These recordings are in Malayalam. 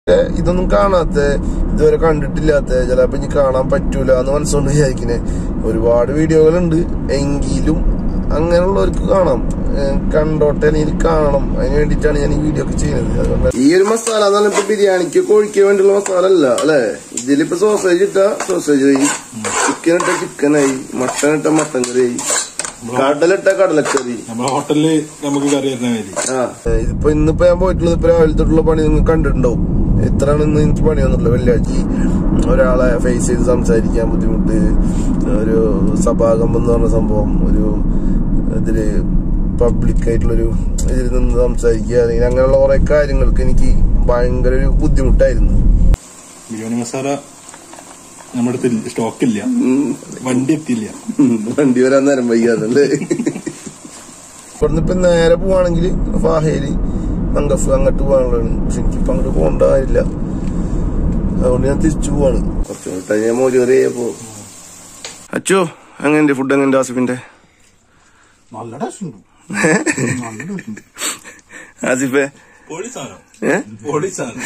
ഏ, ഇതൊന്നും കാണാത്ത ഇതുവരെ കണ്ടിട്ടില്ലാത്ത ചിലപ്പോ ഇനി കാണാൻ പറ്റൂല എന്ന് മനസ്സുകൊണ്ട് വിചാരിക്കണേ ഒരുപാട് വീഡിയോകളുണ്ട് എങ്കിലും അങ്ങനെയുള്ളവർക്ക് കാണാം ഏ, കണ്ടോട്ടെ അല്ലെങ്കിൽ കാണണം അതിന് വേണ്ടിയിട്ടാണ് ഞാൻ ഈ വീഡിയോ ഒക്കെ ചെയ്യുന്നത് അതുകൊണ്ട് ഈ ഒരു മസാല എന്ന് പറഞ്ഞാൽ ഇപ്പൊ ബിരിയാണിക്ക് കോഴിക്ക് വേണ്ടിയുള്ള മസാല അല്ല അല്ലെ ഇതിലിപ്പോ സോസേജ് ഇട്ട സോസേജ് ആയി ചിക്കൻ ഇട്ട ചിക്കനായി മട്ടൻ ഇട്ട മട്ടൻ കറി ആയി കടലിട്ട കടലക്കറി നമ്മളെ ഹോട്ടലില് നമുക്ക് കറി തരുന്ന മാതിരി ആ ഇതിപ്പോ ഇന്നിപ്പോ ഞാൻ പോയിട്ടുള്ളത് ഇപ്പൊ രാവിലെ തൊട്ടുള്ള പണി നിങ്ങൾ കണ്ടിട്ടുണ്ടാവും എത്രയാണ് ഇന്ന് എനിക്ക് പണിയൊന്നുമില്ല വെള്ളിയാഴ്ച ഒരാളെ ഫേസ് ചെയ്ത് സംസാരിക്കാൻ ബുദ്ധിമുട്ട് ഒരു സഭാഗം എന്ന് പറഞ്ഞ സംഭവം ഒരു ഇതില് പബ്ലിക് ആയിട്ടുള്ളൊരു ഇതിൽ നിന്ന് സംസാരിക്കുക അല്ലെങ്കിൽ അങ്ങനെയുള്ള കുറെ കാര്യങ്ങൾക്ക് എനിക്ക് ഭയങ്കര ഒരു ബുദ്ധിമുട്ടായിരുന്നു ബിരിയാണി മസാല നമ്മുടെ അടുത്ത് സ്റ്റോക്ക് ഇല്ല ഉം. വണ്ടി എത്തിയില്ല ഉം. വണ്ടി വരാൻ നേരം വയ്യാതല്ലേ ഇവിടുന്ന് ഇപ്പൊ നേരെ പോവാണെങ്കിൽ ഫാഹേലി മങ്കഫ് അങ്ങോട്ട് പോകാനുള്ളതാണ് പക്ഷെ എനിക്കിപ്പോ അങ്ങോട്ട് പോകേണ്ട കാര്യമില്ല അതുകൊണ്ട് ഞാൻ തിരിച്ചു പോവാണ് കുറച്ച് മിനിറ്റ് ഞാൻ മോചേറിയപ്പോ അച്ചോ എങ്ങനെയുണ്ട് ഫുഡ് എങ്ങനെയുണ്ട് ആസിഫിന്റെ നല്ല ടേസ്റ്റ് ഉണ്ട് നല്ല ടേസ്റ്റ് ഉണ്ട് ആസിഫെ പൊളി സാധനം ഏ പൊളി സാധനം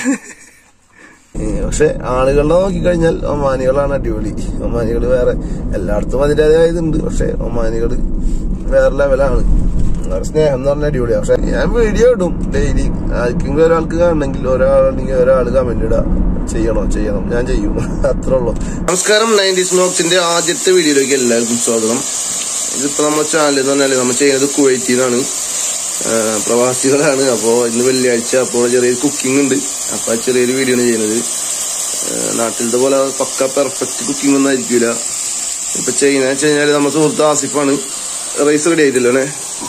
ഏ, പക്ഷെ ആളുകളെ നോക്കിക്കഴിഞ്ഞാൽ ഒമാനികളാണ് അടിപൊളി ഒമാനികൾ വേറെ എല്ലായിടത്തും അതിൻ്റെതായ ഇതുണ്ട് പക്ഷെ ഒമാനികൾ വേറെ ലെവലാണ് അവരുടെ സ്നേഹം എന്ന് പറഞ്ഞാൽ അടിപൊളിയാണ് പക്ഷെ ഞാൻ വീഡിയോ ഇടും ഡെയിലി ആർക്കെങ്കിലും ഒരാൾക്ക് കാണണമെങ്കിൽ ഒരാളാണെങ്കിൽ ഒരാൾ കമന്റ് ഇടാം ചെയ്യണോ ചെയ്യണം ഞാൻ ചെയ്യും അത്രേ ഉള്ളൂ നമസ്കാരം നയൻറ്റീസ് ബ്ലോഗ്സിന്റെ ആദ്യത്തെ വീഡിയോയിലേക്ക് എല്ലാവർക്കും സ്വാഗതം ഇതിപ്പോ നമ്മുടെ ചാനൽ എന്ന് പറഞ്ഞാല് നമ്മൾ ചെയ്യുന്നത് കുവൈറ്റിന്നാണ് ആഹ് പ്രവാസികളാണ് അപ്പോ ഇന്ന് വെള്ളിയാഴ്ച അപ്പോൾ ചെറിയൊരു കുക്കിംഗ് ഉണ്ട് അപ്പൊ ആ ചെറിയൊരു വീഡിയോ ആണ് ചെയ്യുന്നത് ആഹ് നാട്ടിലത്തെ പോലെ പക്ക പെർഫെക്റ്റ് കുക്കിംഗ് ഒന്നും ആയിരിക്കില്ല ഇപ്പൊ ചെയ്യുന്ന വെച്ച് കഴിഞ്ഞാല് നമ്മുടെ സുഹൃത്ത് ആസിഫാണ് റൈസ് റെഡി ആയിട്ടില്ല അല്ലേ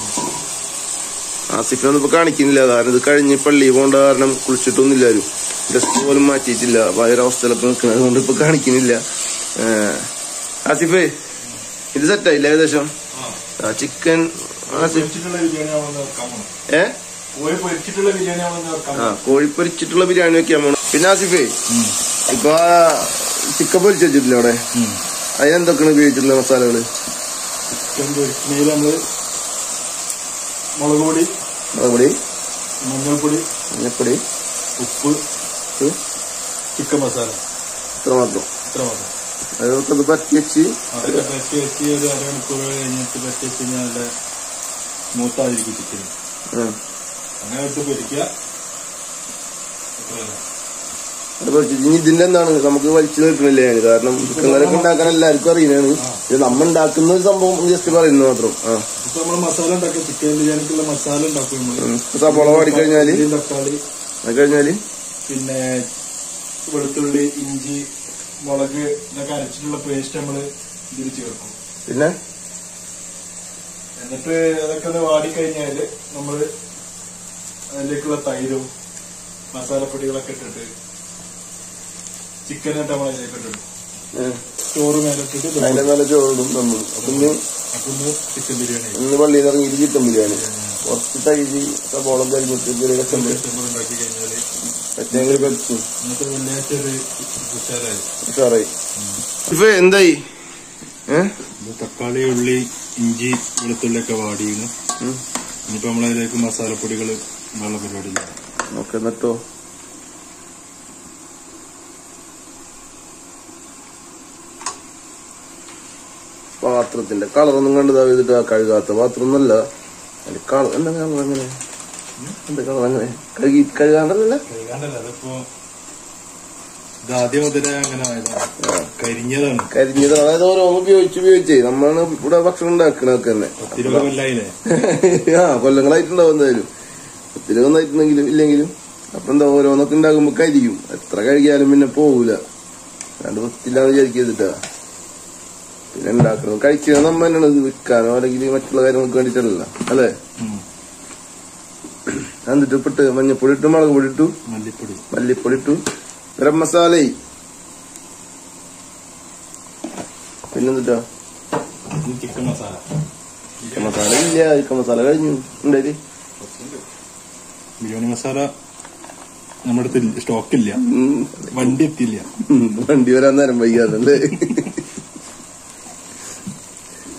ആസിഫിനൊന്നും ഇപ്പൊ കാണിക്കുന്നില്ല കാരണം ഇത് കഴിഞ്ഞ് പള്ളി പോകേണ്ട കാരണം കുളിച്ചിട്ടൊന്നും ഇല്ലാരും ഡ്രസ് പോലും മാറ്റിയിട്ടില്ല അപ്പൊ ആ ഒരു അവസ്ഥയിലൊക്കെ നിൽക്കുന്നത് അതുകൊണ്ട് ഇപ്പൊ കാണിക്കുന്നില്ല ആഹ് ആസിഫേ ഇത് സെറ്റായില്ല ഏകദേശം ചിക്കൻ ആസിഫ് പൊരിച്ചിട്ടുള്ള ബിരിയാണി ആവുന്ന വെക്കാൻ പോണം ഏഹ് കോഴി പൊരിച്ചിട്ടുള്ള ബിരിയാണി ആവുന്ന വെക്കാൻ ആ കോഴി പൊരിച്ചിട്ടുള്ള ബിരിയാണി വെക്കാൻ പോണം പിന്നെ ആസിഫേ ഇപ്പൊ ചിക്കൻ പൊരിച്ച് വെച്ചിട്ടില്ല അവിടെ അതിനെന്തൊക്കെയാണ് ഉപയോഗിച്ചിട്ടുള്ള മസാലകള് ചിക്കൻ പൊരിക്കുന്നതിൽ നമ്മള് മുളക് പൊടി മുളകുപൊടി മഞ്ഞൾപ്പൊടി മഞ്ഞപ്പൊടി ഉപ്പ് ഉപ്പ്, ചിക്കൻ മസാല ഇത്ര മാത്രം ഇത്ര മാത്രം അതൊക്കെ ഇത് പറ്റി വെച്ച് അതൊക്കെ പറ്റി വെച്ച് ഒരു അരമണിക്കൂർ കഴിഞ്ഞിട്ട് പറ്റി വെച്ച് കഴിഞ്ഞാൽ നല്ല സ്മൂത്തായിരിക്കും ചിക്കൻ ആ, അങ്ങനെ എടുത്ത് പൊരിക്കുക അത്രയല്ല. അത് പൊരിച്ച് ഇനി ഇതിന്റെ എന്താണ് നമുക്ക് വലിച്ചു നിൽക്കണില്ല ഞാൻ കാരണം ചിക്കൻ കറിയൊക്കെ ഉണ്ടാക്കാൻ എല്ലാവർക്കും അറിയുന്നതാണ് ഇത് നമ്മ ഉണ്ടാക്കുന്ന ഒരു സംഭവം ജസ്റ്റ് പറയുന്നു മാത്രം ആ ഇപ്പൊ നമ്മള് മസാല ഉണ്ടാക്കും ചിക്കൻ ബിരിയാണിക്കുള്ള മസാല ഉണ്ടാക്കും നമ്മള് ഉം. സവാള പാടിക്കഴിഞ്ഞാല് ഉള്ളിയും തക്കാളി അത് കഴിഞ്ഞാല് പിന്നെ വെളുത്തുള്ളി ഇഞ്ചി മുളക് ഇതൊക്കെ അരച്ചിട്ടുള്ള പേസ്റ്റ് നമ്മള് ഇതിൽ ചേർക്കും പിന്നെ എന്നിട്ട് അതൊക്കെ ഒന്ന് വാടിക്കഴിഞ്ഞാല് നമ്മള് അതിലേക്കുള്ള തൈരും മസാലപ്പൊടികളൊക്കെ ഇട്ടിട്ട് ചിക്കനായിട്ട് നമ്മൾ അതിലേക്ക് ഇട്ടിടും ഏ, ചോറ് മേലിട്ടിട്ട് ദം അതിന്റെ മേലെ ചോറിടും നമ്മൾ അപ്പൊ ഇന്ന് അപ്പൊ ഒന്ന് ചിക്കൻ ബിരിയാണി ഇന്ന് പള്ളിയിൽ നിന്ന് ഇറങ്ങിയിട്ട് ചിക്കൻ ബിരിയാണി കുറച്ച് തൈര് സബോളം കരിഞ്ഞിട്ട് ചെറിയ കഷ്ടം നമ്മൾ ഉണ്ടാക്കി കഴിഞ്ഞാല് പറ്റെങ്കിൽ പറ്റും ഇന്നത്തെ വെള്ളിയാഴ്ച ഒരു ഉഷാറായി ഉഷാറായി ഇപ്പൊ എന്തായി ഏ ഇത് തക്കാളി ഉള്ളി ഇഞ്ചി വെളുത്തുള്ളി ഒക്കെ വാടിയിരുന്നു ഉം. ഇനിയിപ്പോ നമ്മളതിലേക്ക് മസാലപ്പൊടികൾ വെള്ള പരിപാടിയില്ല ഓക്കെ എന്നിട്ടോ പാത്രത്തിന്റെ കളറൊന്നും കണ്ടതാ ചെയ്തിട്ട് ആ കഴുകാത്ത പാത്രം ഒന്നല്ല അതിന്റെ കളർ എന്താ കളർ അങ്ങനെ എന്താ കളർ അങ്ങനെ കഴുകി കഴുകാണ്ടല്ല കൈകാണ്ടല്ല അതിപ്പോ ഇത് ആദ്യം മുതലേ അങ്ങനെ ആയതാണ് കരിഞ്ഞതാണ് കരിഞ്ഞത് അതായത് ഓരോന്ന് ഉപയോഗിച്ച് ഉപയോഗിച്ചേ നമ്മളാണ് ഇവിടെ ഭക്ഷണം ഉണ്ടാക്കണൊക്കെ തന്നെ പത്തിരുപത് കൊല്ലായില്ലേ ആ കൊല്ലങ്ങളായിട്ടുണ്ടാവും എന്തായാലും ഒത്തിരി ഒന്നായിട്ടുണ്ടെങ്കിലും ഇല്ലെങ്കിലും അപ്പൊ എന്താ ഓരോന്നൊക്കെ ഉണ്ടാകുമ്പോ കരിയും എത്ര കഴുകിയാലും പിന്നെ പോകൂല രണ്ട് വൃത്തില്ലാന്ന് വിചാരിക്കരുതിട്ടാ പിന്നെ ഉണ്ടാക്കണം കഴിക്കുന്നത് നമ്മ തന്നെയാണ് ഇത് വിൽക്കാനോ അല്ലെങ്കിൽ മറ്റുള്ള കാര്യങ്ങൾക്ക് വേണ്ടിട്ടല്ല അല്ലേ ഉം. എന്നിട്ട് ഇപ്പിട്ട് മഞ്ഞപ്പൊടി ഇട്ടു മുളക് പൊടി ഇട്ടു മല്ലിപ്പൊടി മല്ലിപ്പൊടി ഇട്ടു ഗരം മസാല പിന്നെന്തിട്ടാ ഇത് ചിക്കൻ മസാല ചിക്കൻ മസാല ഇല്ല ചിക്കൻ മസാല കഴിഞ്ഞു ഉണ്ടായി ബിരിയാണി മസാല നമ്മുടെ അടുത്ത് സ്റ്റോക്ക് ഇല്ല വണ്ടി എത്തിയില്ല ഉം, വണ്ടി വരാൻ നേരം വൈകാതല്ലേ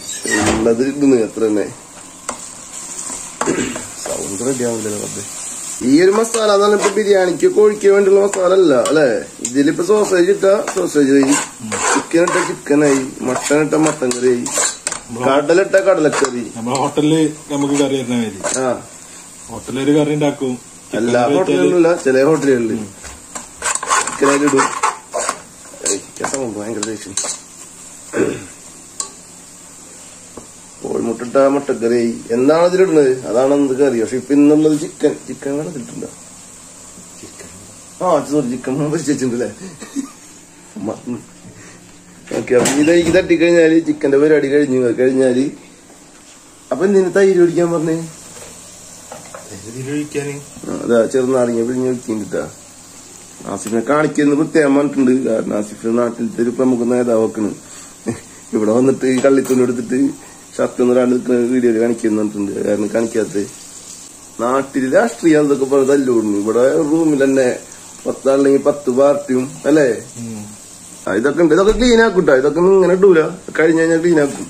ഉള്ളത് ഇടുന്നു അത്ര തന്നെ സൗണ്ട് റെഡി ആവില്ലല്ലോ റബ്ബേ ഈ ഒരു മസാല എന്ന് പറഞ്ഞപ്പോ ബിരിയാണിക്ക് കോഴിക്ക് വേണ്ടിയുള്ള മസാല അല്ല അല്ലെ ഇതിലിപ്പോ സോസേജ് ഇട്ട സോസേജ് ആയി ചിക്കൻ ഇട്ട ചിക്കൻ ആയി മട്ടൻ ഇട്ട മട്ടൻ കറി ആയി കടലിട്ട കടലക്കറി നമ്മളെ ഹോട്ടലില് നമുക്ക് കറി തരുന്ന മാതിരി ആ ഹോട്ടലിൽ ഒരു കറി ഉണ്ടാക്കും എല്ലാ ഹോട്ടലുകളിലും ചില ഹോട്ടലുകളിൽ ചിക്കനായിട്ടിടും ഭയങ്കര ദേഷ്യം കോഴിമുട്ടിട്ട മുട്ടക്കറി എന്താണ് ഇതിലിടുന്നത് അതാണ് എന്ത് കറി പക്ഷെ ഇപ്പൊ ഇന്നുള്ളത് ചിക്കൻ ചിക്കൻ കടത്തിട്ടുണ്ടോ ആ സോറി ചിക്കൻ പൊരിച്ചിട്ടുണ്ടല്ലേ ഓക്കെ അപ്പൊ ഇത് ഈ തട്ടിക്കഴിഞ്ഞാല് ചിക്കന്റെ പരിപാടി കഴിഞ്ഞു കഴിഞ്ഞാല് അപ്പൊ എന്തിനു തൈര് പിടിക്കാൻ പറഞ്ഞേ ഇതിലൊഴിക്കാന് ആ, അതാ ചെറുനാരങ്ങ പിഴിഞ്ഞ് വെക്കിട്ടാ ആസിഫിനെ കാണിക്കുന്ന പ്രത്യേകം പറഞ്ഞിട്ടുണ്ട് കാരണം ആസിഫ് നാട്ടിലത്തെ ഒരു പ്രമുഖ നേതാവാക്കണ് ഇവിടെ വന്നിട്ട് ഈ കള്ളിത്തുണി എടുത്തിട്ട് ഷർട്ട് ഒന്നും നിൽക്കുന്ന വീഡിയോയിൽ കാണിക്കുന്നുണ്ട് കാരണം കാണിക്കാത്ത നാട്ടില് രാഷ്ട്രീയം അതൊക്കെ പറഞ്ഞ് തല്ലുകൊടുന്നു ഇവിടെ റൂമിൽ തന്നെ പത്താളെങ്കിൽ പത്ത് പാർട്ടിയും അല്ലേ ആ, ഇതൊക്കെ ഉണ്ട് ഇതൊക്കെ ക്ലീൻ ആക്കൂട്ടോ ഇതൊക്കെ ഒന്നും ഇങ്ങനെ ഇടൂല കഴിഞ്ഞ് കഴിഞ്ഞാൽ ക്ലീൻ ആക്കും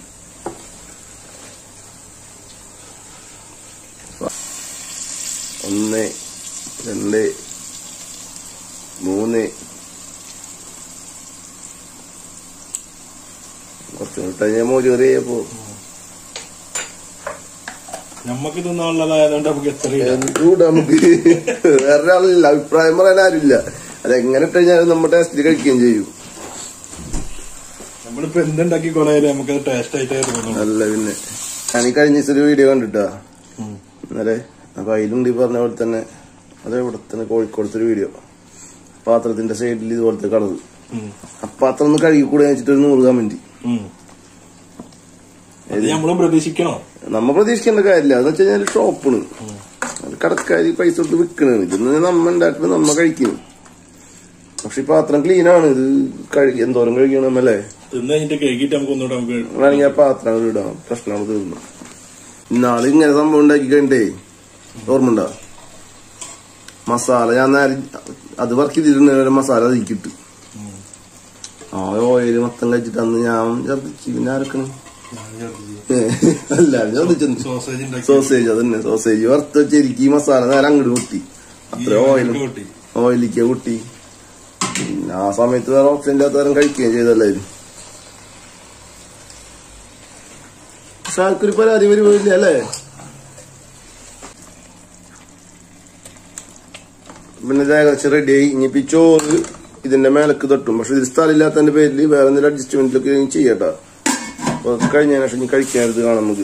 ഒന്ന് രണ്ട് മൂന്ന് കുറച്ച് മിനിറ്റ് ഞാൻ മോര് കറിയപ്പോ നമ്മക്ക് തിന്നാനുള്ളതായതുകൊണ്ട് നമുക്ക് എത്ര എന്തുകൂടെ നമുക്ക് വേറെ ആളില്ല അഭിപ്രായം പറയാൻ ആരുമില്ല അതെങ്ങനെ ഇട്ട് കഴിഞ്ഞാലും നമ്മുടെ ടേസ്റ്റിൽ കഴിക്കുകയും ചെയ്യും നമ്മളിപ്പോ എന്തുണ്ടാക്കി കൊളയാലും നമുക്കത് ടേസ്റ്റ് ആയിട്ടേ തോന്നുള്ളൂ അല്ല പിന്നെ ഞാൻ ഈ കഴിഞ്ഞ ദിവസം ഒരു വീഡിയോ കണ്ടിട്ടാ ഉം. ഇന്നലെ അപ്പൊ അതിലുണ്ട് ഈ പറഞ്ഞ പോലെ തന്നെ അത് ഇവിടെ തന്നെ കോഴിക്കോടത്തെ ഒരു വീഡിയോ പാത്രത്തിന്റെ സൈഡിൽ ഇതുപോലത്തെ കളർ ഉം. ആ പാത്രം ഒന്ന് കഴുകി കൂടെ വെച്ചിട്ട് ഒരു നൂറ് കമന്റ് ഉം. അത് നമ്മളും പ്രതീക്ഷിക്കണോ നമ്മ പ്രതീക്ഷിക്കേണ്ട കാര്യമില്ല അതെന്ന് വെച്ച് കഴിഞ്ഞാൽ ഷോപ്പാണ് അത് കടക്കാര് പൈസ കൊടുത്ത് വിൽക്കണത് ഇതൊന്നും നമ്മ ഉണ്ടാക്കുന്നത് നമ്മ കഴിക്കുന്നു പക്ഷെ ഈ പാത്രം ക്ലീൻ ആണ് ഇത് കഴുകി എന്തോരം കഴുകണം അല്ലേ തിന്ന് കഴിഞ്ഞിട്ട് കഴുകിയിട്ട് നമുക്ക് ഒന്നുകൂടെ നമുക്ക് വേണമെങ്കിൽ ആ പാത്രം അങ്ങട് ഇടാം പ്രശ്നമാണ് തീർന്നു ഇന്നാള് ഇങ്ങനെ സംഭവം ഉണ്ടാക്കി കഴിഞ്ഞേ ഓർമ്മ ഉണ്ടോ മസാല ഞാൻ നേരെ അത് വർക്ക് ചെയ്തിരുന്ന മസാല അതിക്കിട്ട് ഉം. ആ ഓയില് മൊത്തം കഴിച്ചിട്ട് അന്ന് ഞാൻ ഛർദിച്ചു പിന്നെ ആരൊക്കെയാണ് ഞാൻ വിചാരിച്ചു. അല്ല ഛർദിച്ചു സോസേജ് ഉണ്ടാക്കി സോസേജ് അതന്നെ സോസേജ് വറുത്ത വെച്ചിരിക്കും ഈ മസാല നേരെ അങ്ങോട്ട് കൂട്ടി അത്ര ഈ ഓയിലും ഓയിലൊക്കെ കൂട്ടി. ഓയിലിക്ക് കൂട്ടി പിന്നെ ആ സമയത്ത് വേറെ ഓപ്ഷൻ ഇല്ലാത്തവരും കഴിക്കുകയും ചെയ്തല്ലായിരുന്നു പക്ഷെ ആർക്കൊരു പരാതി വരുമില്ല അല്ലേ പിന്നെ ഇത് ഏകദേശം റെഡിയായി ഇനിയിപ്പോ ഈ ചോറ് ഇതിന്റെ മേലക്ക് തട്ടും പക്ഷെ ഇതിൽ സ്ഥലമില്ലാത്തതിന്റെ പേരിൽ വേറെ എന്തെങ്കിലും അഡ്ജസ്റ്റ്മെന്റിലൊക്കെ ചെയ്യട്ടാ അപ്പൊ അതൊക്കെ കഴിഞ്ഞതിന് ശേഷം ഇനി കഴിക്കാനത് കാണാം നമുക്ക്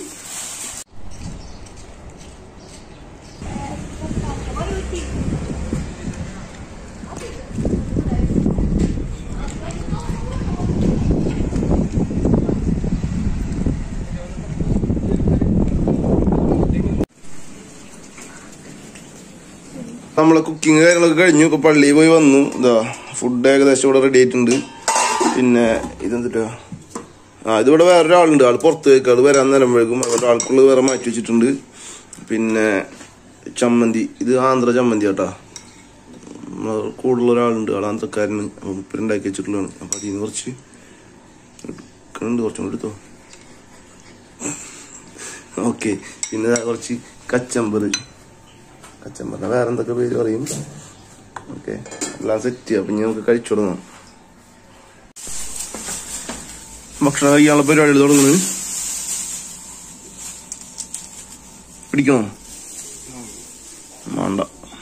നമ്മളെ കുക്കിംഗ് കാര്യങ്ങളൊക്കെ കഴിഞ്ഞു ഇപ്പൊ പള്ളിയിൽ പോയി വന്നു ഇതാ ഫുഡ് ഏകദേശം ഇവിടെ റെഡി ആയിട്ടുണ്ട് പിന്നെ ഇതെന്തിട്ടാ ആ ഇതിവിടെ വേറൊരാളുണ്ട് ആൾ പുറത്ത് വെക്കുക അത് വരാൻ നേരം വൈകും അവിടെ ആൾക്കുള്ളത് വേറെ മാറ്റി വെച്ചിട്ടുണ്ട് പിന്നെ ചമ്മന്തി ഇത് ആന്ധ്ര ചമ്മന്തി കേട്ടാ നമ്മളെ കൂടുതൽ ഒരാളുണ്ട് ആൾ ആന്ധ്രക്കാരന് അപ്പം ഇപ്പം ഉണ്ടാക്കി വെച്ചിട്ടുള്ളതാണ് അപ്പം അതിൽ നിന്ന് കുറച്ച് എടുക്കുന്നുണ്ട് കുറച്ചും കൂടി എടുത്തോ ഓക്കെ പിന്നെ ദാ കുറച്ച് കച്ചമ്പർ കച്ചമ്പറിന്റെ വേറെ എന്തൊക്കെ പേര് പറയും ഓക്കെ എല്ലാം സെറ്റ് ചെയ്യാം അപ്പൊ ഇനി നമുക്ക് കഴിച്ചു തുടങ്ങാം ഭക്ഷണം കഴിക്കാനുള്ള പരിപാടി തുടങ്ങുന്നത് പിടിക്കണോ വേണ്ട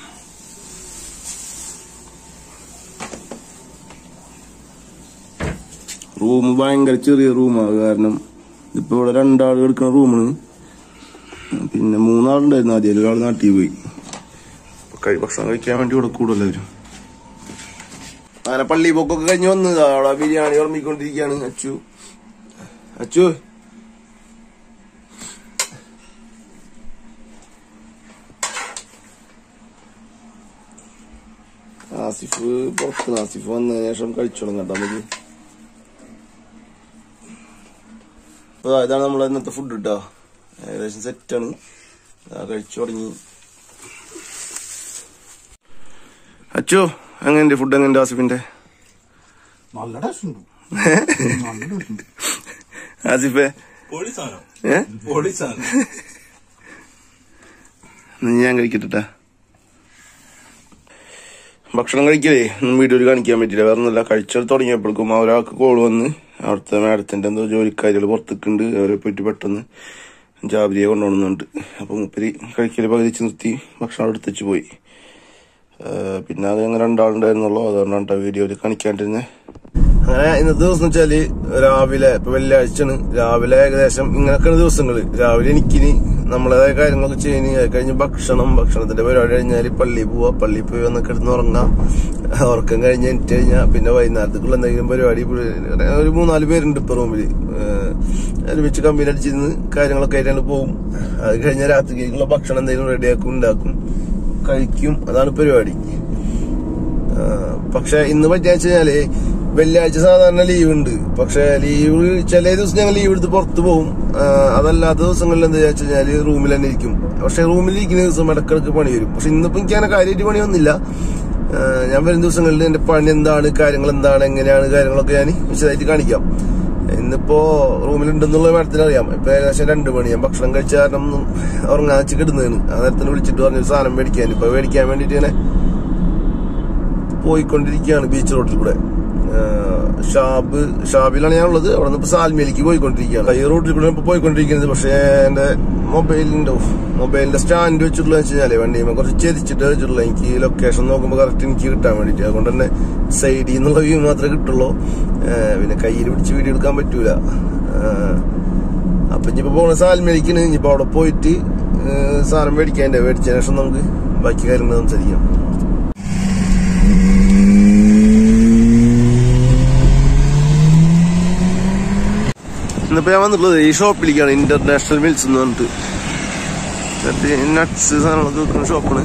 റൂം ഭയങ്കര ചെറിയ റൂമാണ് കാരണം ഇപ്പൊ ഇവിടെ രണ്ടാൾ എടുക്കുന്ന റൂമാണ് പിന്നെ മൂന്നാളുണ്ടായിരുന്നു ആദ്യം ഒരാൾ നാട്ടിൽ പോയി അപ്പൊ കഴി ഭക്ഷണം കഴിക്കാൻ വേണ്ടി ഇവിടെ കൂടുതലായിരുന്നു അങ്ങനെ പള്ളി പോക്കൊക്കെ കഴിഞ്ഞ് വന്ന് അവിടെ ബിരിയാണി ഓർമ്മിക്കൊണ്ടിരിക്കുകയാണ് അച്ചു അച്ചു ആസിഫ് പുറത്ത് ആസിഫ് വന്നതിന് ശേഷം കഴിച്ചോളും കേട്ടോ നമുക്ക് അപ്പൊ ഇതാണ് നമ്മളെ ഇന്നത്തെ ഫുഡ് കേട്ടോ ഏകദേശം സെറ്റാണ് കഴിച്ചു തുടങ്ങി അച്ചോ എങ്ങനെയുണ്ട് ഫുഡ് എങ്ങനെയുണ്ട് ആസിഫിന്റെ നല്ല ടേസ്റ്റ് ഉണ്ട് നല്ല ടേസ്റ്റ് ഉണ്ട് ആസിഫെ പൊളി സാധനം ഏ പൊളി സാധനം എന്നാ ഞാൻ കഴിക്കട്ടെ ഭക്ഷണം കഴിക്കലേ ഒന്നും വീഡിയോയിൽ കാണിക്കാൻ പറ്റില്ല വേറെ ഒന്നുമില്ല കഴിച്ചാൽ തുടങ്ങിയപ്പോഴേക്കും ആ ഒരാൾക്ക് കോൾ വന്ന് അവിടുത്തെ മാഡത്തിന്റെ എന്തോ ജോലിക്കാരികൾ പുറത്തേക്കുണ്ട് അവരെ പോയിട്ട് പെട്ടെന്ന് ജാബിരിയെ കൊണ്ടുപോകുന്നുണ്ട് അപ്പൊ മുപ്പരി കഴിക്കല് പകുതിച്ച് നിർത്തി ഭക്ഷണം അവിടെ എടുത്തുവെച്ച് പോയി ഏഹ് പിന്നെ അത് ഞങ്ങൾ രണ്ടാളുണ്ടായിരുന്നുള്ളൂ അതുകൊണ്ടാണ് വീഡിയോയിൽ കാണിക്കാണ്ടിരുന്നത് അങ്ങനെ ഇന്നത്തെ ദിവസം വെച്ചാല് രാവിലെ ഇപ്പൊ വെള്ളിയാഴ്ചയാണ് രാവിലെ ഏകദേശം ഇങ്ങനൊക്കെയാണ് ദിവസങ്ങള് രാവിലെ എനിക്കിനി നമ്മളേതായ കാര്യങ്ങളൊക്കെ ചെയ്യുന്ന അത് കഴിഞ്ഞ് ഭക്ഷണം ഭക്ഷണത്തിന്റെ പരിപാടി കഴിഞ്ഞാല് പള്ളിയിൽ പോവാ പള്ളിയിൽ പോയി വന്ന് കിടന്ന് ഉറങ്ങാം ഉറക്കം കഴിഞ്ഞ് എനിക്ക് കഴിഞ്ഞാൽ പിന്നെ വൈകുന്നേരത്തേക്കുള്ള എന്തെങ്കിലും പരിപാടി ഇവിടെ ഒരു മൂന്നാല് പേരുണ്ട് ഇപ്പൊ റൂമില് ഏഹ് ഒരുമിച്ച് കമ്പനി അടിച്ചിരുന്ന് കാര്യങ്ങളൊക്കെ ആയിട്ടാണ് പോകും അത് കഴിഞ്ഞാൽ രാത്രിക്കുള്ള ഭക്ഷണം എന്തെങ്കിലും റെഡിയാക്കും ഉണ്ടാക്കും കഴിക്കും അതാണ് പരിപാടി ആ, പക്ഷെ ഇന്ന് പറ്റിയ വെച്ചാല് വെള്ളിയാഴ്ച സാധാരണ ലീവ് ഉണ്ട് പക്ഷെ ലീവ് ചില ദിവസം ഞങ്ങൾ ലീവ് എടുത്ത് പുറത്തു പോകും ആ, അതല്ലാത്ത ദിവസങ്ങളിൽ എന്താ വെച്ച് കഴിഞ്ഞാല് റൂമിൽ തന്നെ ഇരിക്കും പക്ഷെ റൂമിൽ ഇരിക്കുന്ന ദിവസം ഇടക്കിടക്ക് പണി വരും പക്ഷെ ഇന്നിപ്പോ എനിക്ക് അങ്ങനെ കാര്യമായിട്ട് പണി വന്നില്ല ആ, ഞാൻ വരുന്ന ദിവസങ്ങളിൽ എന്റെ പണി എന്താണ് കാര്യങ്ങൾ എന്താണ് എങ്ങനെയാണ് കാര്യങ്ങളൊക്കെ ഞാൻ വിശദമായിട്ട് കാണിക്കാം ഇന്നിപ്പോ റൂമിലുണ്ടെന്നുള്ള മാഡത്തിന് അറിയാം ഇപ്പൊ ഏകദേശം രണ്ടു മണി ഞാൻ ഭക്ഷണം കഴിച്ച കാരണം ഉറങ്ങാൻ വെച്ച് കിടന്നതാണ് ആ നേരത്തിന് വിളിച്ചിട്ട് പറഞ്ഞു സാധനം മേടിക്കാൻ ഇപ്പൊ മേടിക്കാൻ വേണ്ടിട്ട് ഇങ്ങനെ പോയിക്കൊണ്ടിരിക്കുകയാണ് ബീച്ച് റോഡിൽ കൂടെ ഏഹ് ഷാബ് ഷാബിലാണ് ഞാൻ ഉള്ളത് അവിടെ നിന്ന് ഇപ്പൊ സാൽമേലേക്ക് പോയിക്കൊണ്ടിരിക്കുകയാണ് ഈ റോഡിൽ കൂടെ ഇപ്പൊ പോയിക്കൊണ്ടിരിക്കുന്നത് പക്ഷേ എന്റെ മൊബൈലിന്റെ മൊബൈലിന്റെ സ്റ്റാൻഡ് വെച്ചിട്ടുള്ള വെച്ച് കഴിഞ്ഞാല് വണ്ടിയുമ്പോ കുറച്ച് ചെരിച്ചിട്ട് വെച്ചിട്ടുള്ള എനിക്ക് ലൊക്കേഷൻ നോക്കുമ്പോൾ കറക്റ്റ് എനിക്ക് കിട്ടാൻ വേണ്ടിട്ട് അതുകൊണ്ട് തന്നെ സൈഡിൽ നിന്നുള്ള വ്യൂ മാത്രമേ കിട്ടുള്ളൂ ഏഹ് പിന്നെ കയ്യിൽ പിടിച്ച് വീഡിയോ എടുക്കാൻ പറ്റൂല ഏഹ് അപ്പൊ ഇനിയിപ്പോ പോണ സാൽമേലിക്കാണ് ഇനിയിപ്പോ അവിടെ പോയിട്ട് ഏഹ് സാധനം മേടിക്കാൻ മേടിച്ചതിന് ശേഷം നമുക്ക് ബാക്കി കാര്യങ്ങൾ സംസാരിക്കാം ഇന്നിപ്പോ ഞാൻ വന്നിട്ടുള്ളത് ഈ ഷോപ്പിലേക്കാണ് ഇന്റർനാഷണൽ മിൽസ് എന്ന് പറഞ്ഞിട്ട് മറ്റേ നട്ട്സ് സാധനങ്ങളൊക്കെ വെക്കുന്ന ഷോപ്പാണ്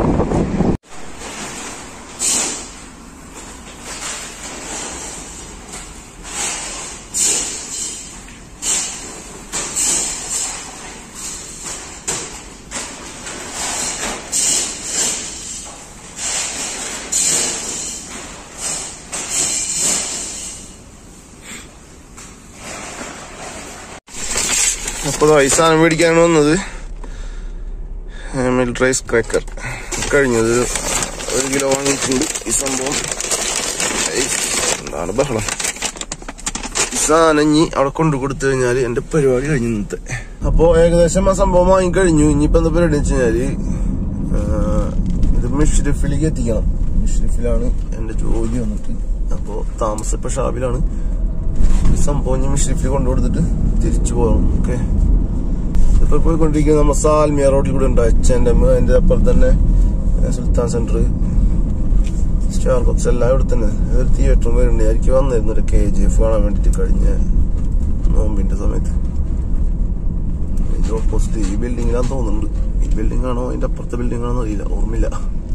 അപ്പോൾ ഈ സാധനം മേടിക്കാനാണ് വന്നത് മിൽക്ക് റൈസ് ക്രാക്കർ കഴിഞ്ഞത് ഒരു കിലോ വാങ്ങിയിട്ടുണ്ട് ഈ സംഭവം ഏയ്, എന്താണ് ബഹളം ഈ സാധനം ഇനി അവിടെ കൊണ്ടു കൊടുത്തു കഴിഞ്ഞാല് എന്റെ പരിപാടി കഴിഞ്ഞു ഇന്നത്തെ അപ്പോ ഏകദേശം ആ സംഭവം വാങ്ങിക്കഴിഞ്ഞു ഇനിയിപ്പോ എന്താ പരിപാടി വെച്ച് കഴിഞ്ഞാല് ആ, ഇത് മിഷ്രിഫിലേക്ക് എത്തിക്കണം മിഷ്രിഫിലാണ് എന്റെ ജോലി വന്നിട്ട് അപ്പോ താമസം ഇപ്പൊ ഷാബിലാണ് ഈ സംഭവം ഞാൻ മിഷ്രിഫിൽ കൊണ്ടുകൊടുത്തിട്ട് തിരിച്ചു പോകണം ഓക്കെ ഇപ്പൊ പോയിക്കൊണ്ടിരിക്കുന്നത് നമ്മൾ സാൽമിയ റോഡിൽ കൂടെ ഉണ്ട് അച്ഛൻ്റെ അതിന്റെ അപ്പുറത്ത് തന്നെ ഏ, സുൽത്താൻ സെന്റർ സ്റ്റാർ ബോക്സ് എല്ലാം ഇവിടെ തന്നെ ഒരു തിയേറ്ററും വരുന്നുണ്ട് എനിക്ക് വന്നിരുന്നു ഒരു കെ ജി എഫ് കാണാൻ വേണ്ടിട്ട് കഴിഞ്ഞ നോമ്പിന്റെ സമയത്ത് ഇത് ഓപ്പോസിറ്റ് ഈ ബിൽഡിങ്ങിലാന്ന് തോന്നുന്നുണ്ട് ഈ ബിൽഡിംഗ് ആണോ അതിന്റെ അപ്പുറത്തെ ബിൽഡിംഗ് ആണോ അറിയില്ല ഓർമ്മയില്ല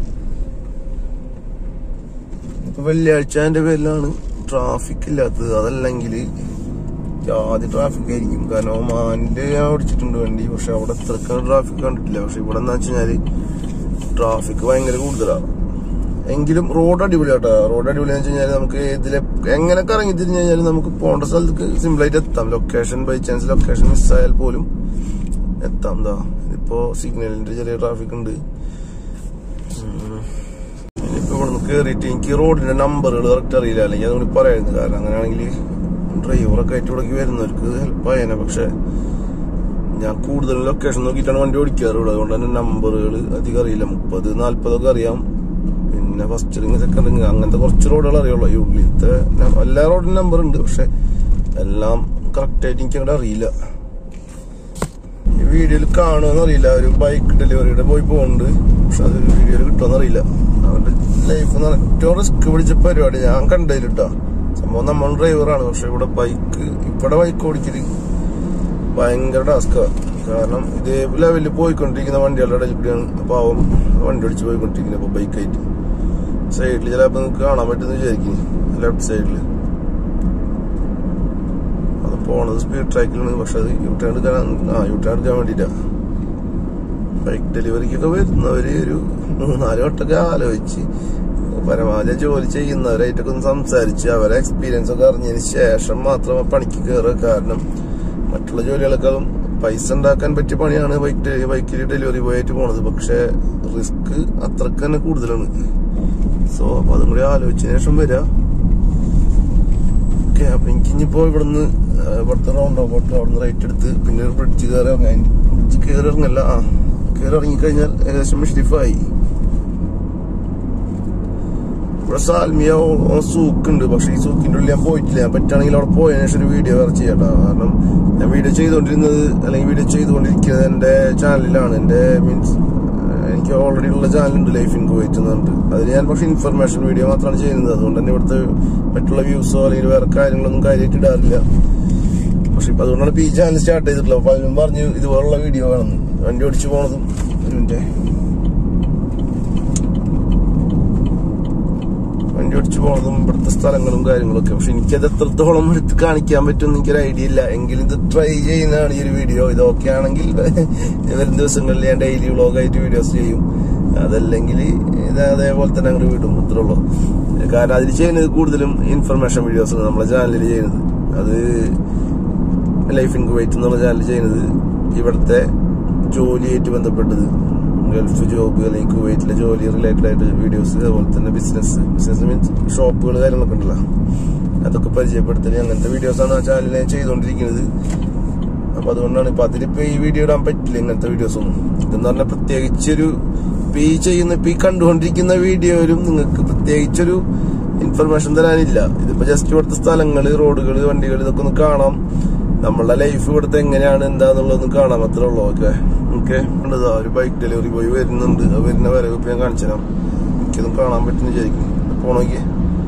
ഇപ്പൊ വെള്ളിയാഴ്ച അതിന്റെ പേരിലാണ് ട്രാഫിക് ഇല്ലാത്തത് അതല്ലെങ്കിൽ ജാതി ട്രാഫിക് ആയിരിക്കും കാരണം ഒമാനിന്റെ ഞാൻ ഓടിച്ചിട്ടുണ്ട് വണ്ടി പക്ഷെ അവിടെ അത്രക്ക് ട്രാഫിക് കണ്ടിട്ടില്ല പക്ഷെ ഇവിടെ എന്താ വെച്ച് കഴിഞ്ഞാല് ട്രാഫിക് ഭയങ്കര കൂടുതലാണ് എങ്കിലും റോഡ് അടിപൊളിയാട്ടോ റോഡ് അടിപൊളി വെച്ച് കഴിഞ്ഞാൽ നമുക്ക് ഇതിലെ എങ്ങനെ കറങ്ങി തിരിഞ്ഞു കഴിഞ്ഞാൽ നമുക്ക് പോകേണ്ട സ്ഥലത്തേക്ക് സിമ്പിൾ ആയിട്ട് എത്താം ലൊക്കേഷൻ ബൈ ചാൻസ് ലൊക്കേഷൻ മിസ്സായാൽ പോലും എത്താം എന്താ ഇപ്പോ സിഗ്നലിന്റെ ചെറിയ ട്രാഫിക് ഉണ്ട് ഉം. ഇനിയിപ്പോ ഇവിടെ നിന്ന് കയറിയിട്ട് എനിക്ക് റോഡിന്റെ നമ്പറുകൾ കറക്റ്റ് അറിയില്ല അല്ലെങ്കിൽ അതുകൊണ്ട് പറയായിരുന്നു കാരണം അങ്ങനെയാണെങ്കിൽ ഡ്രൈവറൊക്കെ ആയിട്ട് ഇവിടേക്ക് വരുന്നവർക്ക് ഹെൽപ്പ് ആയേനെ പക്ഷെ ഞാൻ കൂടുതലും ലൊക്കേഷൻ നോക്കിയിട്ടാണ് വണ്ടി ഓടിക്കാറ് ഇവിടെ അതുകൊണ്ട് തന്നെ നമ്പറുകൾ അധികം അറിയില്ല മുപ്പത് നാല്പതൊക്കെ അറിയാം പിന്നെ ഫസ്റ്റ് റിങ് സെക്കൻഡ് റിങ് അങ്ങനത്തെ കുറച്ച് റോഡുകൾ അറിയുള്ളൂ ഈ ഉള്ളിലത്തെ ന- എല്ലാ റോഡിനും നമ്പർ ഉണ്ട് പക്ഷെ എല്ലാം കറക്റ്റ് ആയിട്ട് എനിക്ക് അങ്ങോട്ട് അറിയില്ല ഈ വീഡിയോയിൽ കാണുമെന്ന് അറിയില്ല ഒരു ബൈക്ക് ഡെലിവറിയുടെ പോയി പോകുന്നുണ്ട് പക്ഷെ അത് വീഡിയോയിൽ കിട്ടുമെന്ന് അറിയില്ല അവന്റെ ലൈഫ് എന്ന് പറഞ്ഞാൽ ഏറ്റവും റിസ്ക് പിടിച്ച പരിപാടി ഞാൻ കണ്ടതിലിട്ടാ സംഭവം നമ്മൾ ഡ്രൈവറാണ് പക്ഷെ ഇവിടെ ബൈക്ക് ഇവിടെ ബൈക്ക് ഓടിക്കല് ഭയങ്കര ടാസ്കാ കാരണം ഇതേ ലെവലിൽ പോയിക്കൊണ്ടിരിക്കുന്ന വണ്ടികളുടെ ഇടയിൽ കൂടിയാണ് അപ്പൊ അവൻ വണ്ടി ഓടിച്ച് പോയിക്കൊണ്ടിരിക്കുന്നത് അപ്പൊ ബൈക്കായിട്ട് സൈഡിൽ ചിലപ്പോ നിങ്ങൾക്ക് കാണാൻ പറ്റുന്ന വിചാരിക്കും ലെഫ്റ്റ് സൈഡില് അത് പോണത് സ്പീഡ് ട്രാക്കിലാണ് പക്ഷെ അത് യു ടേൺ എടുക്കാൻ ആ യു ടേൺ എടുക്കാൻ വേണ്ടിട്ടാ ബൈക്ക് ഡെലിവറിക്കൊക്കെ വരുന്നവര് ഒരു മൂന്നാല് വട്ടമൊക്കെ ആലോചിച്ച് പരമാവധി ജോലി ചെയ്യുന്നവരായിട്ടൊക്കെ ഒന്ന് സംസാരിച്ച് അവരെ എക്സ്പീരിയൻസ് ഒക്കെ അറിഞ്ഞതിന് ശേഷം മാത്രമേ പണിക്ക് കയറുക കാരണം മറ്റുള്ള ജോലികളെക്കാളും പൈസ ഉണ്ടാക്കാൻ പറ്റിയ പണിയാണ് ബൈക്ക് ബൈക്കിൽ ഡെലിവറി ബോയ് ആയിട്ട് പോണത് പക്ഷെ റിസ്ക് അത്രക്ക് തന്നെ കൂടുതലാണ് സോ അപ്പൊ അതും കൂടി ആലോചിച്ചതിന് ശേഷം വരാം ഓക്കെ അപ്പൊ എനിക്ക് ഇനിയിപ്പോ ഇവിടുന്ന് ആ, ഇവിടുത്തെ റൗണ്ട് അബൌട്ട് അവിടുന്ന് റൈറ്റ് എടുത്ത് പിന്നെ ഒരു ബ്രിഡ്ജ് കയറി ഇറങ്ങാൻ ബ്രിഡ്ജ് കയറി ഇറങ്ങല്ല ആ കയറി ഇറങ്ങിക്കഴിഞ്ഞാൽ ഏകദേശം മിഷ്ടിഫായി ഇവിടെ സാൽമിയ സൂക്കുണ്ട് പക്ഷെ ഈ സൂക്കിന്റെ ഉള്ളിൽ ഞാൻ പോയിട്ടില്ല ഞാൻ പറ്റുകയാണെങ്കിൽ അവിടെ പോയതിനു ശേഷം ഒരു വീഡിയോ വേറെ ചെയ്യട്ടോ കാരണം ഞാൻ വീഡിയോ ചെയ്തുകൊണ്ടിരുന്നത് അല്ലെങ്കിൽ വീഡിയോ ചെയ്തുകൊണ്ടിരിക്കുന്നത് എന്റെ ചാനലിലാണ് എന്റെ മീൻസ് എനിക്ക് ഓൾറെഡി ഉള്ള ചാനലുണ്ട് ലൈഫ് ഇൻ കുവൈറ്റ് എന്ന് പറഞ്ഞിട്ട് അതിൽ ഞാൻ പക്ഷെ ഇൻഫർമേഷൻ വീഡിയോ മാത്രമാണ് ചെയ്യുന്നത് അതുകൊണ്ട് തന്നെ ഇവിടുത്തെ മറ്റുള്ള വ്യൂസോ അല്ലെങ്കിൽ വേറെ കാര്യങ്ങളൊന്നും കാര്യമായിട്ട് ഇടാറില്ല പക്ഷെ ഇപ്പൊ അതുകൊണ്ടാണ് ഇപ്പൊ ഈ ചാനൽ സ്റ്റാർട്ട് ചെയ്തിട്ടുള്ളത് അപ്പൊ അതിനും പറഞ്ഞു ഇതുപോലുള്ള വീഡിയോ വേണമെന്ന് വണ്ടി ഓടിച്ചു പോണതും ഒരു മിനിറ്റ് വണ്ടി ഓടിച്ചു പോണതും ഇവിടുത്തെ സ്ഥലങ്ങളും കാര്യങ്ങളൊക്കെ പക്ഷെ എനിക്കത് എത്രത്തോളം എടുത്ത് കാണിക്കാൻ പറ്റുമെന്ന് എനിക്കൊരു ഐഡിയ ഇല്ല എങ്കിലും ഇത് ട്രൈ ചെയ്യുന്നതാണ് ഈ ഒരു വീഡിയോ ഇത് ഓക്കെ ആണെങ്കിൽ വരും ദിവസങ്ങളിൽ ഞാൻ ഡെയിലി വ്ളോഗായിട്ട് വീഡിയോസ് ചെയ്യും അതല്ലെങ്കിൽ ഇത് അതേപോലെ തന്നെ അങ്ങോട്ട് വിടും ഇത്രയുള്ളൂ കാരണം അതിൽ ചെയ്യുന്നത് കൂടുതലും ഇൻഫർമേഷൻ വീഡിയോസ് നമ്മളെ ചാനലിൽ ചെയ്യുന്നത് അത് ലൈഫ് ഇൻ കുവൈറ്റ് എന്നുള്ള ചാനൽ ചെയ്യുന്നത് ഇവിടുത്തെ ജോലിയായിട്ട് ബന്ധപ്പെട്ടത് ഗൾഫ് ജോബ് അല്ലെങ്കിൽ കുവൈറ്റിലെ ജോലി റിലേറ്റഡ് ആയിട്ട് വീഡിയോസ് അതുപോലെ തന്നെ ബിസിനസ് ബിസിനസ് മീൻസ് ഷോപ്പുകൾ കാര്യങ്ങളൊക്കെ ഉണ്ടല്ലോ അതൊക്കെ പരിചയപ്പെടുത്തല് അങ്ങനത്തെ വീഡിയോസാണ് ആ ചാനലിൽ ഞാൻ ചെയ്തുകൊണ്ടിരിക്കുന്നത് അപ്പൊ അതുകൊണ്ടാണ് ഇപ്പൊ അതിലിപ്പോ ഈ വീഡിയോ ഇടാൻ പറ്റില്ല ഇങ്ങനത്തെ വീഡിയോസ് ഒന്നും ഇതെന്ന് പറഞ്ഞാൽ പ്രത്യേകിച്ചൊരു ഇപ്പൊ ഈ ചെയ്യുന്ന ഇപ്പൊ ഈ കണ്ടുകൊണ്ടിരിക്കുന്ന വീഡിയോയിലും നിങ്ങൾക്ക് പ്രത്യേകിച്ചൊരു ഇൻഫർമേഷൻ തരാനില്ല ഇതിപ്പോ ജസ്റ്റ് ഇവിടുത്തെ സ്ഥലങ്ങള് റോഡുകള് വണ്ടികൾ ഇതൊക്കെ ഒന്ന് കാണാം നമ്മളുടെ ലൈഫ് ഇവിടുത്തെ എങ്ങനെയാണ് എന്താന്നുള്ളതൊന്ന് കാണാം അത്രേ ഉള്ളൂ ഓക്കെ ഓക്കെ ഉണ്ടതാ ഒരു ബൈക്ക് ഡെലിവറി ബോയ് വരുന്നുണ്ട് ആ വരുന്ന വരവ് ഇപ്പൊ ഞാൻ കാണിച്ചു തരാം എനിക്കതും കാണാൻ പറ്റുന്ന വിചാരിക്കും പോണോക്കിയേ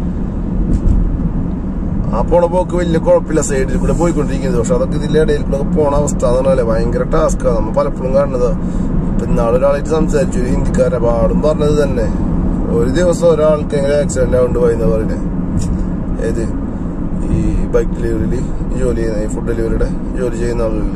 ആ പോണ പോക്ക് വലിയ കുഴപ്പമില്ല സൈഡിൽ കൂടെ പോയിക്കൊണ്ടിരിക്കുന്നത് പക്ഷെ അതൊക്കെ ഇതിന്റെ ഇടയിൽ കൂടെ പോണ അവസ്ഥ അതാണല്ലേ ഭയങ്കര ടാസ്ക്കാണ് നമ്മൾ പലപ്പോഴും കാണുന്നത് ഇപ്പൊ ഇന്നാളെ ഒരാളായിട്ട് സംസാരിച്ചു ഒരു ഹിന്ദിക്കാരെ പാടും പറഞ്ഞത് തന്നെ ഒരു ദിവസം ഒരാൾക്ക് എങ്ങനെ ആക്സിഡന്റ് ആവുണ്ട് പോയെന്ന് പറയുന്നത് ഏത് ഈ ബൈക്ക് ഡെലിവറിയിൽ ജോലി ചെയ്യുന്ന ഈ ഫുഡ് ഡെലിവറിയുടെ ജോലി ചെയ്യുന്ന ആളുകളിൽ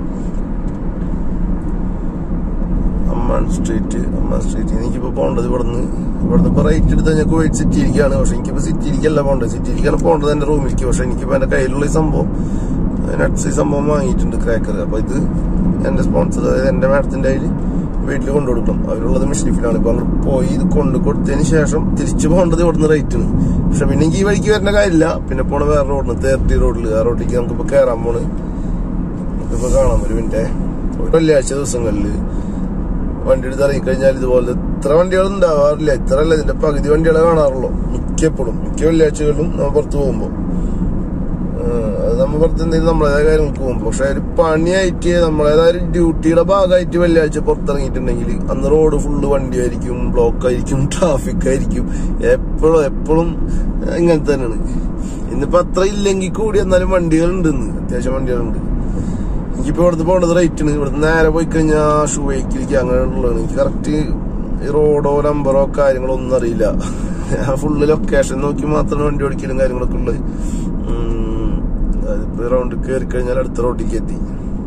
അമ്മാൻ സ്ട്രീറ്റ് അമ്മാൻ സ്ട്രീറ്റ് എനിക്കിപ്പോ പോകേണ്ടത് ഇവിടുന്ന് ഇവിടുന്ന് ഇപ്പൊ റൈറ്റ് എടുത്ത് ഞാൻ കുവൈറ്റ് സിറ്റിയിലേക്കാണ് പക്ഷെ എനിക്കിപ്പോ സിറ്റിയിലേക്കല്ല പോകേണ്ടത് സിറ്റിയിലേക്കാണ് പോകേണ്ടത് എന്റെ റൂമിലേക്ക് പക്ഷെ എനിക്കിപ്പോ എന്റെ കയ്യിലുള്ള ഈ സംഭവം നട്സ് ഈ സംഭവം വാങ്ങിയിട്ടുണ്ട് ക്രാക്കർ അപ്പൊ ഇത് എന്റെ സ്പോൺസർ അതായത് എന്റെ മാഡത്തിന്റെ കയ്യിൽ വീട്ടിൽ കൊണ്ടു കൊടുക്കണം അവരുള്ളത് മിഷ്ലിഫിലാണ് ഇപ്പൊ അങ്ങോട്ട് പോയി ഇത് കൊണ്ടു കൊടുത്തതിന് ശേഷം തിരിച്ചു പോകേണ്ടത് ഇവിടുന്ന് റേറ്റിന് പക്ഷെ പിന്നെ എനിക്ക് ഈ വഴിക്ക് വരുന്ന കാര്യമില്ല പിന്നെ പോണ വേറെ റോഡിന് തേർട്ടി റോഡിൽ ആ റോഡിലേക്ക് നമുക്കിപ്പോ കയറാൻ പോണ് നമുക്കിപ്പോ കാണാം ഒരു മിനിറ്റ് ഒരു വെള്ളിയാഴ്ച ദിവസങ്ങളിൽ വണ്ടി എടുത്ത് ഇറങ്ങിക്കഴിഞ്ഞാൽ ഇതുപോലെ ഇത്ര വണ്ടികൾ ഉണ്ടാവാറില്ല ഇത്ര അല്ല ഇതിന്റെ പകുതി വണ്ടികളെ കാണാറുള്ളൂ മിക്കപ്പോഴും മിക്ക വെള്ളിയാഴ്ചകളിലും നമ്മൾ പുറത്ത് പോകുമ്പോൾ അത് നമ്മൾ പുറത്ത് എന്തെങ്കിലും നമ്മളേതായ കാര്യങ്ങൾക്ക് പോകും പക്ഷെ ഒരു പണിയായിട്ട് നമ്മളേതായ ഒരു ഡ്യൂട്ടിയുടെ ഭാഗമായിട്ട് വെള്ളിയാഴ്ച പുറത്തിറങ്ങിയിട്ടുണ്ടെങ്കിൽ അന്ന് റോഡ് ഫുള്ള് വണ്ടിയായിരിക്കും ബ്ലോക്ക് ആയിരിക്കും ട്രാഫിക് ആയിരിക്കും എപ്പോഴും എപ്പോഴും ഇങ്ങനെ തന്നെയാണ് ഇന്നിപ്പോ അത്ര ഇല്ലെങ്കിൽ കൂടി എന്നാലും വണ്ടികളുണ്ട് ഇന്ന് അത്യാവശ്യം വണ്ടികളുണ്ട് എനിക്കിപ്പോ ഇവിടുന്ന് പോകേണ്ടത് റേറ്റാണ് ഇവിടുന്ന് നേരെ പോയി കഴിഞ്ഞാൽ ഷൂവേക്കിലേക്ക് അങ്ങനെയുള്ളതാണ് എനിക്ക് കറക്റ്റ് ഈ റോഡോ നമ്പറോ കാര്യങ്ങളോ ഒന്നും അറിയില്ല ഞാൻ ഫുള്ള് ലൊക്കേഷൻ നോക്കി മാത്രമാണ് വണ്ടി ഓടിക്കലും കാര്യങ്ങളൊക്കെ ഉള്ളത് ഉം, അതിപ്പോ റൗണ്ട് കയറി കഴിഞ്ഞാൽ അടുത്ത റോഡിലേക്ക് എത്തി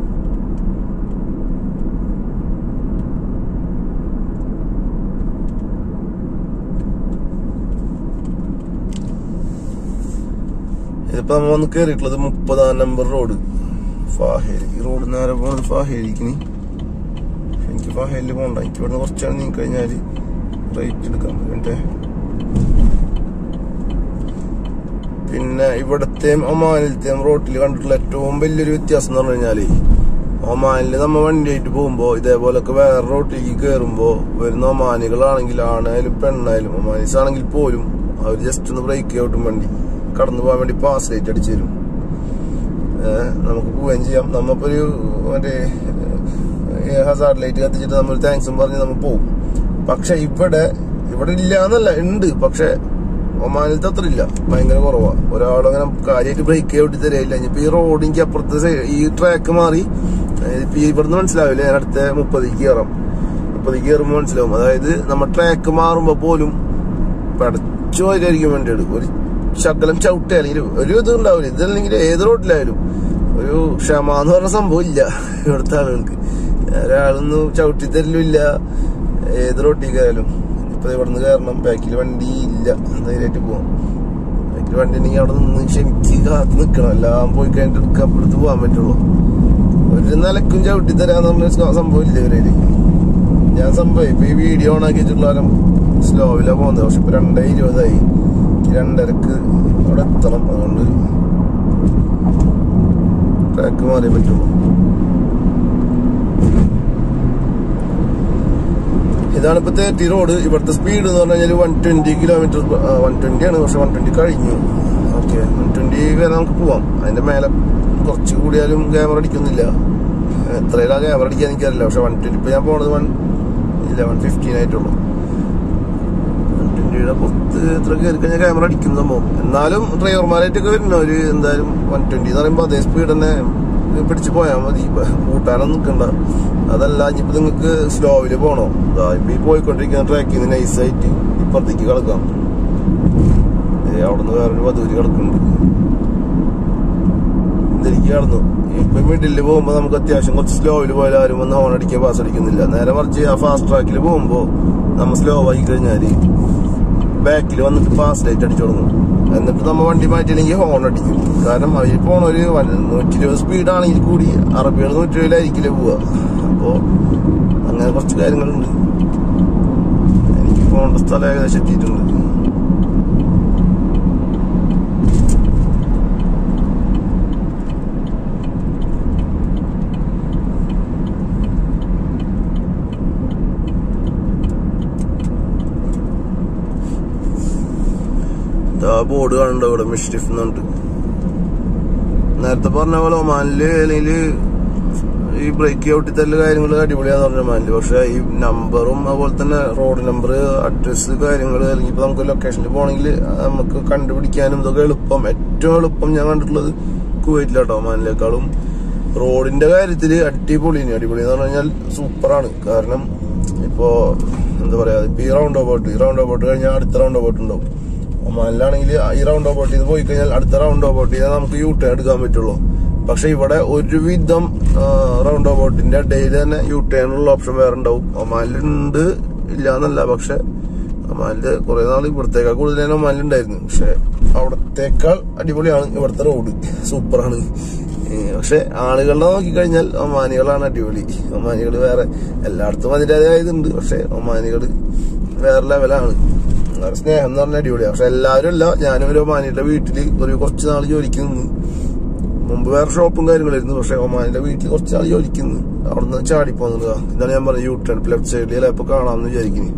ഇതിപ്പോ നമ്മ വന്ന് കയറിയിട്ടുള്ളത് മുപ്പതാം നമ്പർ റോഡ് ഫാഹേരി ഈ റോഡ് നേരെ പോണത് ഫാഹേരിക്ക് എനിക്ക് ഫാഹേരിൽ പോകണ്ട എനിക്ക് ഇവിടുന്ന് കുറച്ചാണ് നീങ്ങി കഴിഞ്ഞാല് റേറ്റ് എടുക്കാൻ വേണ്ടേ പിന്നെ ഇവിടത്തെയും ഒമാനിലത്തെയും റോട്ടിൽ കണ്ടിട്ടുള്ള ഏറ്റവും വലിയൊരു വ്യത്യാസം എന്ന് പറഞ്ഞു കഴിഞ്ഞാല് ഒമാനില് നമ്മ വണ്ടിയായിട്ട് പോകുമ്പോ ഇതേപോലൊക്കെ വേറെ റോട്ടിലേക്ക് കയറുമ്പോ വരുന്ന ഒമാനികളാണെങ്കിൽ ആണായാലും പെണ്ണായാലും ഒമാനീസ് ആണെങ്കിൽ പോലും അവർ ജസ്റ്റ് ഒന്ന് ബ്രേക്ക് ഔട്ടും വണ്ടി കടന്നു പോകാൻ വേണ്ടി പാസ് ലൈറ്റ് അടിച്ചു തരും ഏഹ് നമുക്ക് പോവുകയും ചെയ്യാം നമ്മപ്പോ ഒരു മറ്റേ ഹസാർഡ് ലൈറ്റ് കത്തിച്ചിട്ട് നമ്മൾ താങ്ക്സും പറഞ്ഞ് നമ്മൾ പോകും പക്ഷെ ഇവിടെ ഇവിടെ ഇല്ല എന്നല്ല ഉണ്ട് പക്ഷെ ഒമാനിലത്തെ അത്ര ഇല്ല ഭയങ്കര കുറവാ ഒരാളങ്ങനെ കാര്യമായിട്ട് ബ്രേക്ക് ഔട്ടി തരില്ല ഇനിയിപ്പോ ഈ റോഡ് എനിക്ക് അപ്പുറത്തെ side- ഈ ട്രാക്ക് മാറി ഏഹ് ഇപ്പൊ ഇവിടുന്ന് മനസ്സിലാവില്ല ഞാൻ അടുത്ത മുപ്പതിക്ക് കയറാം മുപ്പതിക്ക് കയറുമ്പോൾ മനസ്സിലാവും അതായത് നമ്മ ട്രാക്ക് മാറുമ്പോ പോലും പടച്ചു പോയിരിക്കും വണ്ടികൾ ഒരു ശകലം ചവിട്ടി അല്ലെങ്കിൽ ഒരു ഇത് ഉണ്ടാവില്ല ഇതല്ലെങ്കിൽ ഏത് റോഡിലായാലും ഒരു ക്ഷമ എന്ന് പറഞ്ഞ സംഭവം ഇല്ല ഇവിടുത്തെ ആളുകൾക്ക് ഒരാളൊന്നും ചവിട്ടി തരലില്ല ഏത് റോട്ടിലേക്കായാലും ഇപ്പൊ ഇവിടുന്ന് കയറണം ബാക്കിൽ വണ്ടി ഇല്ല ധൈര്യമായിട്ട് പോവാം ബാക്കിൽ വണ്ടി ഉണ്ടെങ്കിൽ അവിടെ നിന്ന് ക്ഷമിക്ക് കാത്ത് നിൽക്കണം എല്ലാം പോയി കഴിഞ്ഞിട്ട് എടുക്കാൻ അപ്പുറത്ത് പോകാൻ പറ്റുള്ളൂ ഒരു നിലക്കും ചവിട്ടി തരാന്ന് പറഞ്ഞ സംഭവം ഇല്ല ഇവരേല് ഞാൻ സംഭവം ഇപ്പൊ ഈ വീഡിയോ ഓൺ ആക്കി വെച്ചിട്ടുള്ള സ്ലോവിലാണ് പോകുന്നത് പക്ഷെ ഇപ്പൊ രണ്ടേ ഇരുപതായി ഈ രണ്ടരക്ക് അവിടെ എത്തണം അതുകൊണ്ട് ട്രാക്ക് മാറിയേ പറ്റുള്ളൂ ഇതാണ് ഇപ്പൊ തേർട്ടി റോഡ് ഇവിടുത്തെ സ്പീഡ് എന്ന് പറഞ്ഞു കഴിഞ്ഞാൽ one twenty kilometre one twenty ആണ് പക്ഷെ വൺ ട്വന്റി കഴിഞ്ഞു ഓക്കെ വൺ ട്വന്റി വരെ നമുക്ക് പോവാം അതിന്റെ മേലെ കുറച്ച് കൂടിയാലും ക്യാമറ അടിക്കുന്നില്ല എത്രയിലാ ക്യാമറ അടിക്കാൻ എനിക്കറിയില്ല പക്ഷെ വൺ ട്വന്റി ഇപ്പൊ ഞാൻ പോണത് വൺ ഇല്ല വൺ ഫിഫ്റ്റീൻ ആയിട്ടുള്ളൂ വൺ ട്വന്റിയുടെ പുറത്ത് എത്ര കയറി കഴിഞ്ഞാൽ ക്യാമറ അടിക്കും സംഭവം എന്നാലും ഡ്രൈവർമാരായിട്ടൊക്കെ വരുന്നവര് എന്തായാലും വൺ ട്വന്റി എന്ന് പറയുമ്പോൾ അതേ സ്പീഡ് തന്നെ പിടിച്ച് പോയാൽ മതി ഇപ്പൊ കൂട്ടാനൊന്നും നിൽക്കണ്ട അതല്ല ഇനിയിപ്പോ നിങ്ങൾക്ക് സ്ലോവില് പോണോ ഇതാ ഇപ്പൊ ഈ പോയിക്കൊണ്ടിരിക്കുന്ന ട്രാക്കിൽ നിന്ന് നൈസായിട്ട് ഇപ്പുറത്തേക്ക് കിടക്കാം ഏ അവിടുന്ന് വേറൊരു വധൂരി കിടക്കുന്നുണ്ട് ഇതെനിക്ക് കടന്നു ഇപ്പൊ മിഡില് പോകുമ്പോ നമുക്ക് അത്യാവശ്യം കുറച്ച് സ്ലോവില് പോയാൽ ആരും വന്ന് ഹോൺ അടിക്കാൻ പാസ് അടിക്കുന്നില്ല നേരെ മറിച്ച് ആ ഫാസ്റ്റ് ട്രാക്കിൽ പോകുമ്പോ നമ്മൾ സ്ലോ ആയി കഴിഞ്ഞാല് ബാക്കിൽ വന്നിട്ട് ഫാസ്റ്റ് ലൈറ്റ് അടിച്ചു തുടങ്ങും എന്നിട്ട് നമ്മ വണ്ടി മാറ്റിയില്ലെങ്കിൽ ഹോൺ അടിക്കും കാരണം അവർ പോണ ഒരു നൂറ്റി ഇരുപത് സ്പീഡാണെങ്കിൽ കൂടി അറബികൾ നൂറ്റി ഇരുപതിലായിരിക്കില്ല പോവുക അപ്പോ അങ്ങനെ കുറച്ച് കാര്യങ്ങളുണ്ട് എനിക്ക് പോകേണ്ട സ്ഥലം ഏകദേശം എത്തിയിട്ടുണ്ട് ആ ബോർഡ് കാണുന്നുണ്ടോ ഇവിടെ മിഷ്ടിഫ് എന്നുണ്ട് നേരത്തെ പറഞ്ഞ പോലെ ഒമാനില് അല്ലെങ്കിൽ ഈ ബ്രേക്ക് ഔട്ടി തല്ല് കാര്യങ്ങൾ അടിപൊളിയാന്ന് പറഞ്ഞ ഒമാനില് പക്ഷെ ഈ നമ്പറും അതുപോലെ തന്നെ റോഡ് നമ്പർ അഡ്രസ് കാര്യങ്ങൾ അല്ലെങ്കിൽ ഇപ്പൊ നമുക്ക് ലൊക്കേഷനിൽ പോകണമെങ്കിൽ നമുക്ക് കണ്ടുപിടിക്കാനും ഇതൊക്കെ എളുപ്പം ഏറ്റവും എളുപ്പം ഞാൻ കണ്ടിട്ടുള്ളത് കുവൈറ്റിലാട്ടോ ഒമാനിലേക്കാളും റോഡിന്റെ കാര്യത്തില് അടിപൊളി അടിപൊളി എന്ന് പറഞ്ഞു കഴിഞ്ഞാൽ സൂപ്പറാണ് കാരണം ഇപ്പോ എന്താ പറയാ ഇപ്പൊ ഈ റൗണ്ട് ഓബോട്ട് ഈ റൗണ്ട് ഓബോട്ട് കഴിഞ്ഞാൽ അടുത്ത റൗണ്ട് ഓബോട്ട് ഉണ്ടാവും ഒമാനിലാണെങ്കിൽ ഈ റൗണ്ട് ഓബോട്ട് ചെയ്ത് പോയി കഴിഞ്ഞാൽ അടുത്ത റൗണ്ട് ഓബോട്ട് ചെയ്താൽ നമുക്ക് യൂ ടേൺ എടുക്കാൻ പറ്റുള്ളൂ പക്ഷെ ഇവിടെ ഒരുവിധം റൗണ്ട് ഓബോട്ടിന്റെ ഇടയിൽ തന്നെ യൂ ടേൺ ഉള്ള ഓപ്ഷൻ വേറെ ഉണ്ടാവും ഒമാനിലുണ്ട് ഇല്ല എന്നല്ല പക്ഷെ ഒമാനില് കുറെ നാൾ ഇവിടത്തേക്കാൾ കൂടുതൽ തന്നെ ഒമാനിലുണ്ടായിരുന്നു പക്ഷെ അവിടത്തേക്കാൾ അടിപൊളിയാണ് ഇവിടുത്തെ റോഡ് സൂപ്പറാണ് പക്ഷെ ആളുകളെ നോക്കിക്കഴിഞ്ഞാൽ ഒമാനികളാണ് അടിപൊളി ഒമാനികൾ വേറെ എല്ലായിടത്തും അതിൻ്റെതായ ഇതുണ്ട് പക്ഷെ ഒമാനികൾ വേറെ ലെവലാണ് അവരുടെ സ്നേഹം എന്ന് പറഞ്ഞാൽ അടിപൊളിയാണ് പക്ഷെ എല്ലാവരും അല്ല ഞാനും ഒരു ഒമാനിയുടെ വീട്ടില് ഒരു കുറച്ച് നാൾ ജോലിക്ക് നിന്ന് മുമ്പ് വേറെ ഷോപ്പും കാര്യങ്ങളായിരുന്നു പക്ഷെ ഒമാനിന്റെ വീട്ടിൽ കുറച്ച് നാൾ ജോലിക്ക് നിന്ന് അവിടുന്ന് ചാടി പോകുന്നത് ഇതാണ് ഞാൻ പറഞ്ഞത് യൂ ടേൺ ലെഫ്റ്റ് സൈഡിൽ ചിലപ്പോ കാണാമെന്ന് വിചാരിക്കുന്നു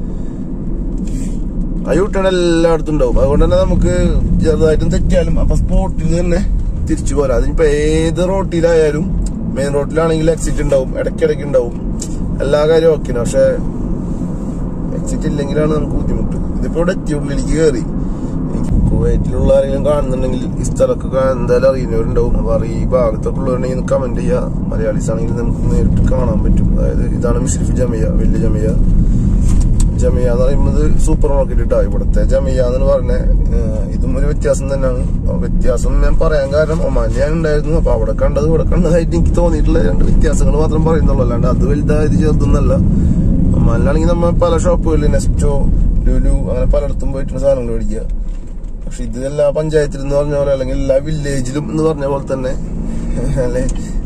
ആ യൂ ടേൺ എല്ലായിടത്തും ഉണ്ടാവും അതുകൊണ്ട് തന്നെ നമുക്ക് ചെറുതായിട്ടും തെറ്റിയാലും അപ്പൊ സ്പോട്ടിൽ തന്നെ തിരിച്ചു പോരാ അതിനിപ്പോ ഏത് റോട്ടിലായാലും മെയിൻ റോട്ടിലാണെങ്കിൽ എക്സിറ്റ് ഉണ്ടാവും ഇടയ്ക്കിടയ്ക്ക് ഉണ്ടാവും എല്ലാ കാര്യവും ഓക്കെയാണ് പക്ഷെ എക്സിറ്റ് ഇല്ലെങ്കിലാണ് നമുക്ക് ബുദ്ധിമുട്ട് ഇതിപ്പോ ഇവിടെ എത്തി ഉള്ളിലേക്ക് കയറി കുവൈറ്റിലുള്ള ആരെങ്കിലും കാണുന്നുണ്ടെങ്കിൽ ഈ സ്ഥലമൊക്കെ എന്തായാലും അറിയുന്നവരുണ്ടാവും അപ്പൊ ഈ ഭാഗത്തൊക്കെ ഉള്ളവരുണ്ടെങ്കിൽ കമന്റ് ചെയ്യുക മലയാളീസ് ആണെങ്കിൽ നമുക്ക് നേരിട്ട് കാണാൻ പറ്റും അതായത് ഇതാണ് മിഷ്രിഫ് ജമിയ വലിയ ജമിയ ജമിയ എന്ന് പറയുന്നത് സൂപ്പർ മാർക്കറ്റ് ഇട്ടാ ഇവിടുത്തെ ജമിയ എന്ന് പറഞ്ഞ ഇതും ഒരു വ്യത്യാസം തന്നെയാണ് ആ വ്യത്യാസം ഞാൻ പറയാൻ കാരണം ഒമാനിൽ ഞാൻ ഉണ്ടായിരുന്നു അപ്പൊ അവിടെ കണ്ടത് ഇവിടെ കണ്ടതായിട്ട് എനിക്ക് തോന്നിയിട്ടുള്ള രണ്ട് വ്യത്യാസങ്ങൾ മാത്രം പറയുന്നുള്ളൂ അല്ലാണ്ട് അത് വലുതായത് ചെറുതൊന്നല്ല ഒമാനിലാണെങ്കിൽ നമ്മൾ പല ഷോപ്പുകളിൽ നെസ്റ്റോ ലുലു അങ്ങനെ പലയിടത്തും പോയിട്ടുള്ള സാധനങ്ങൾ മേടിക്കുക പക്ഷെ ഇത് എല്ലാ പഞ്ചായത്തിലും എന്ന് പറഞ്ഞ പോലെ അല്ലെങ്കിൽ എല്ലാ വില്ലേജിലും എന്ന് പറഞ്ഞ പോലെ തന്നെ അല്ലെ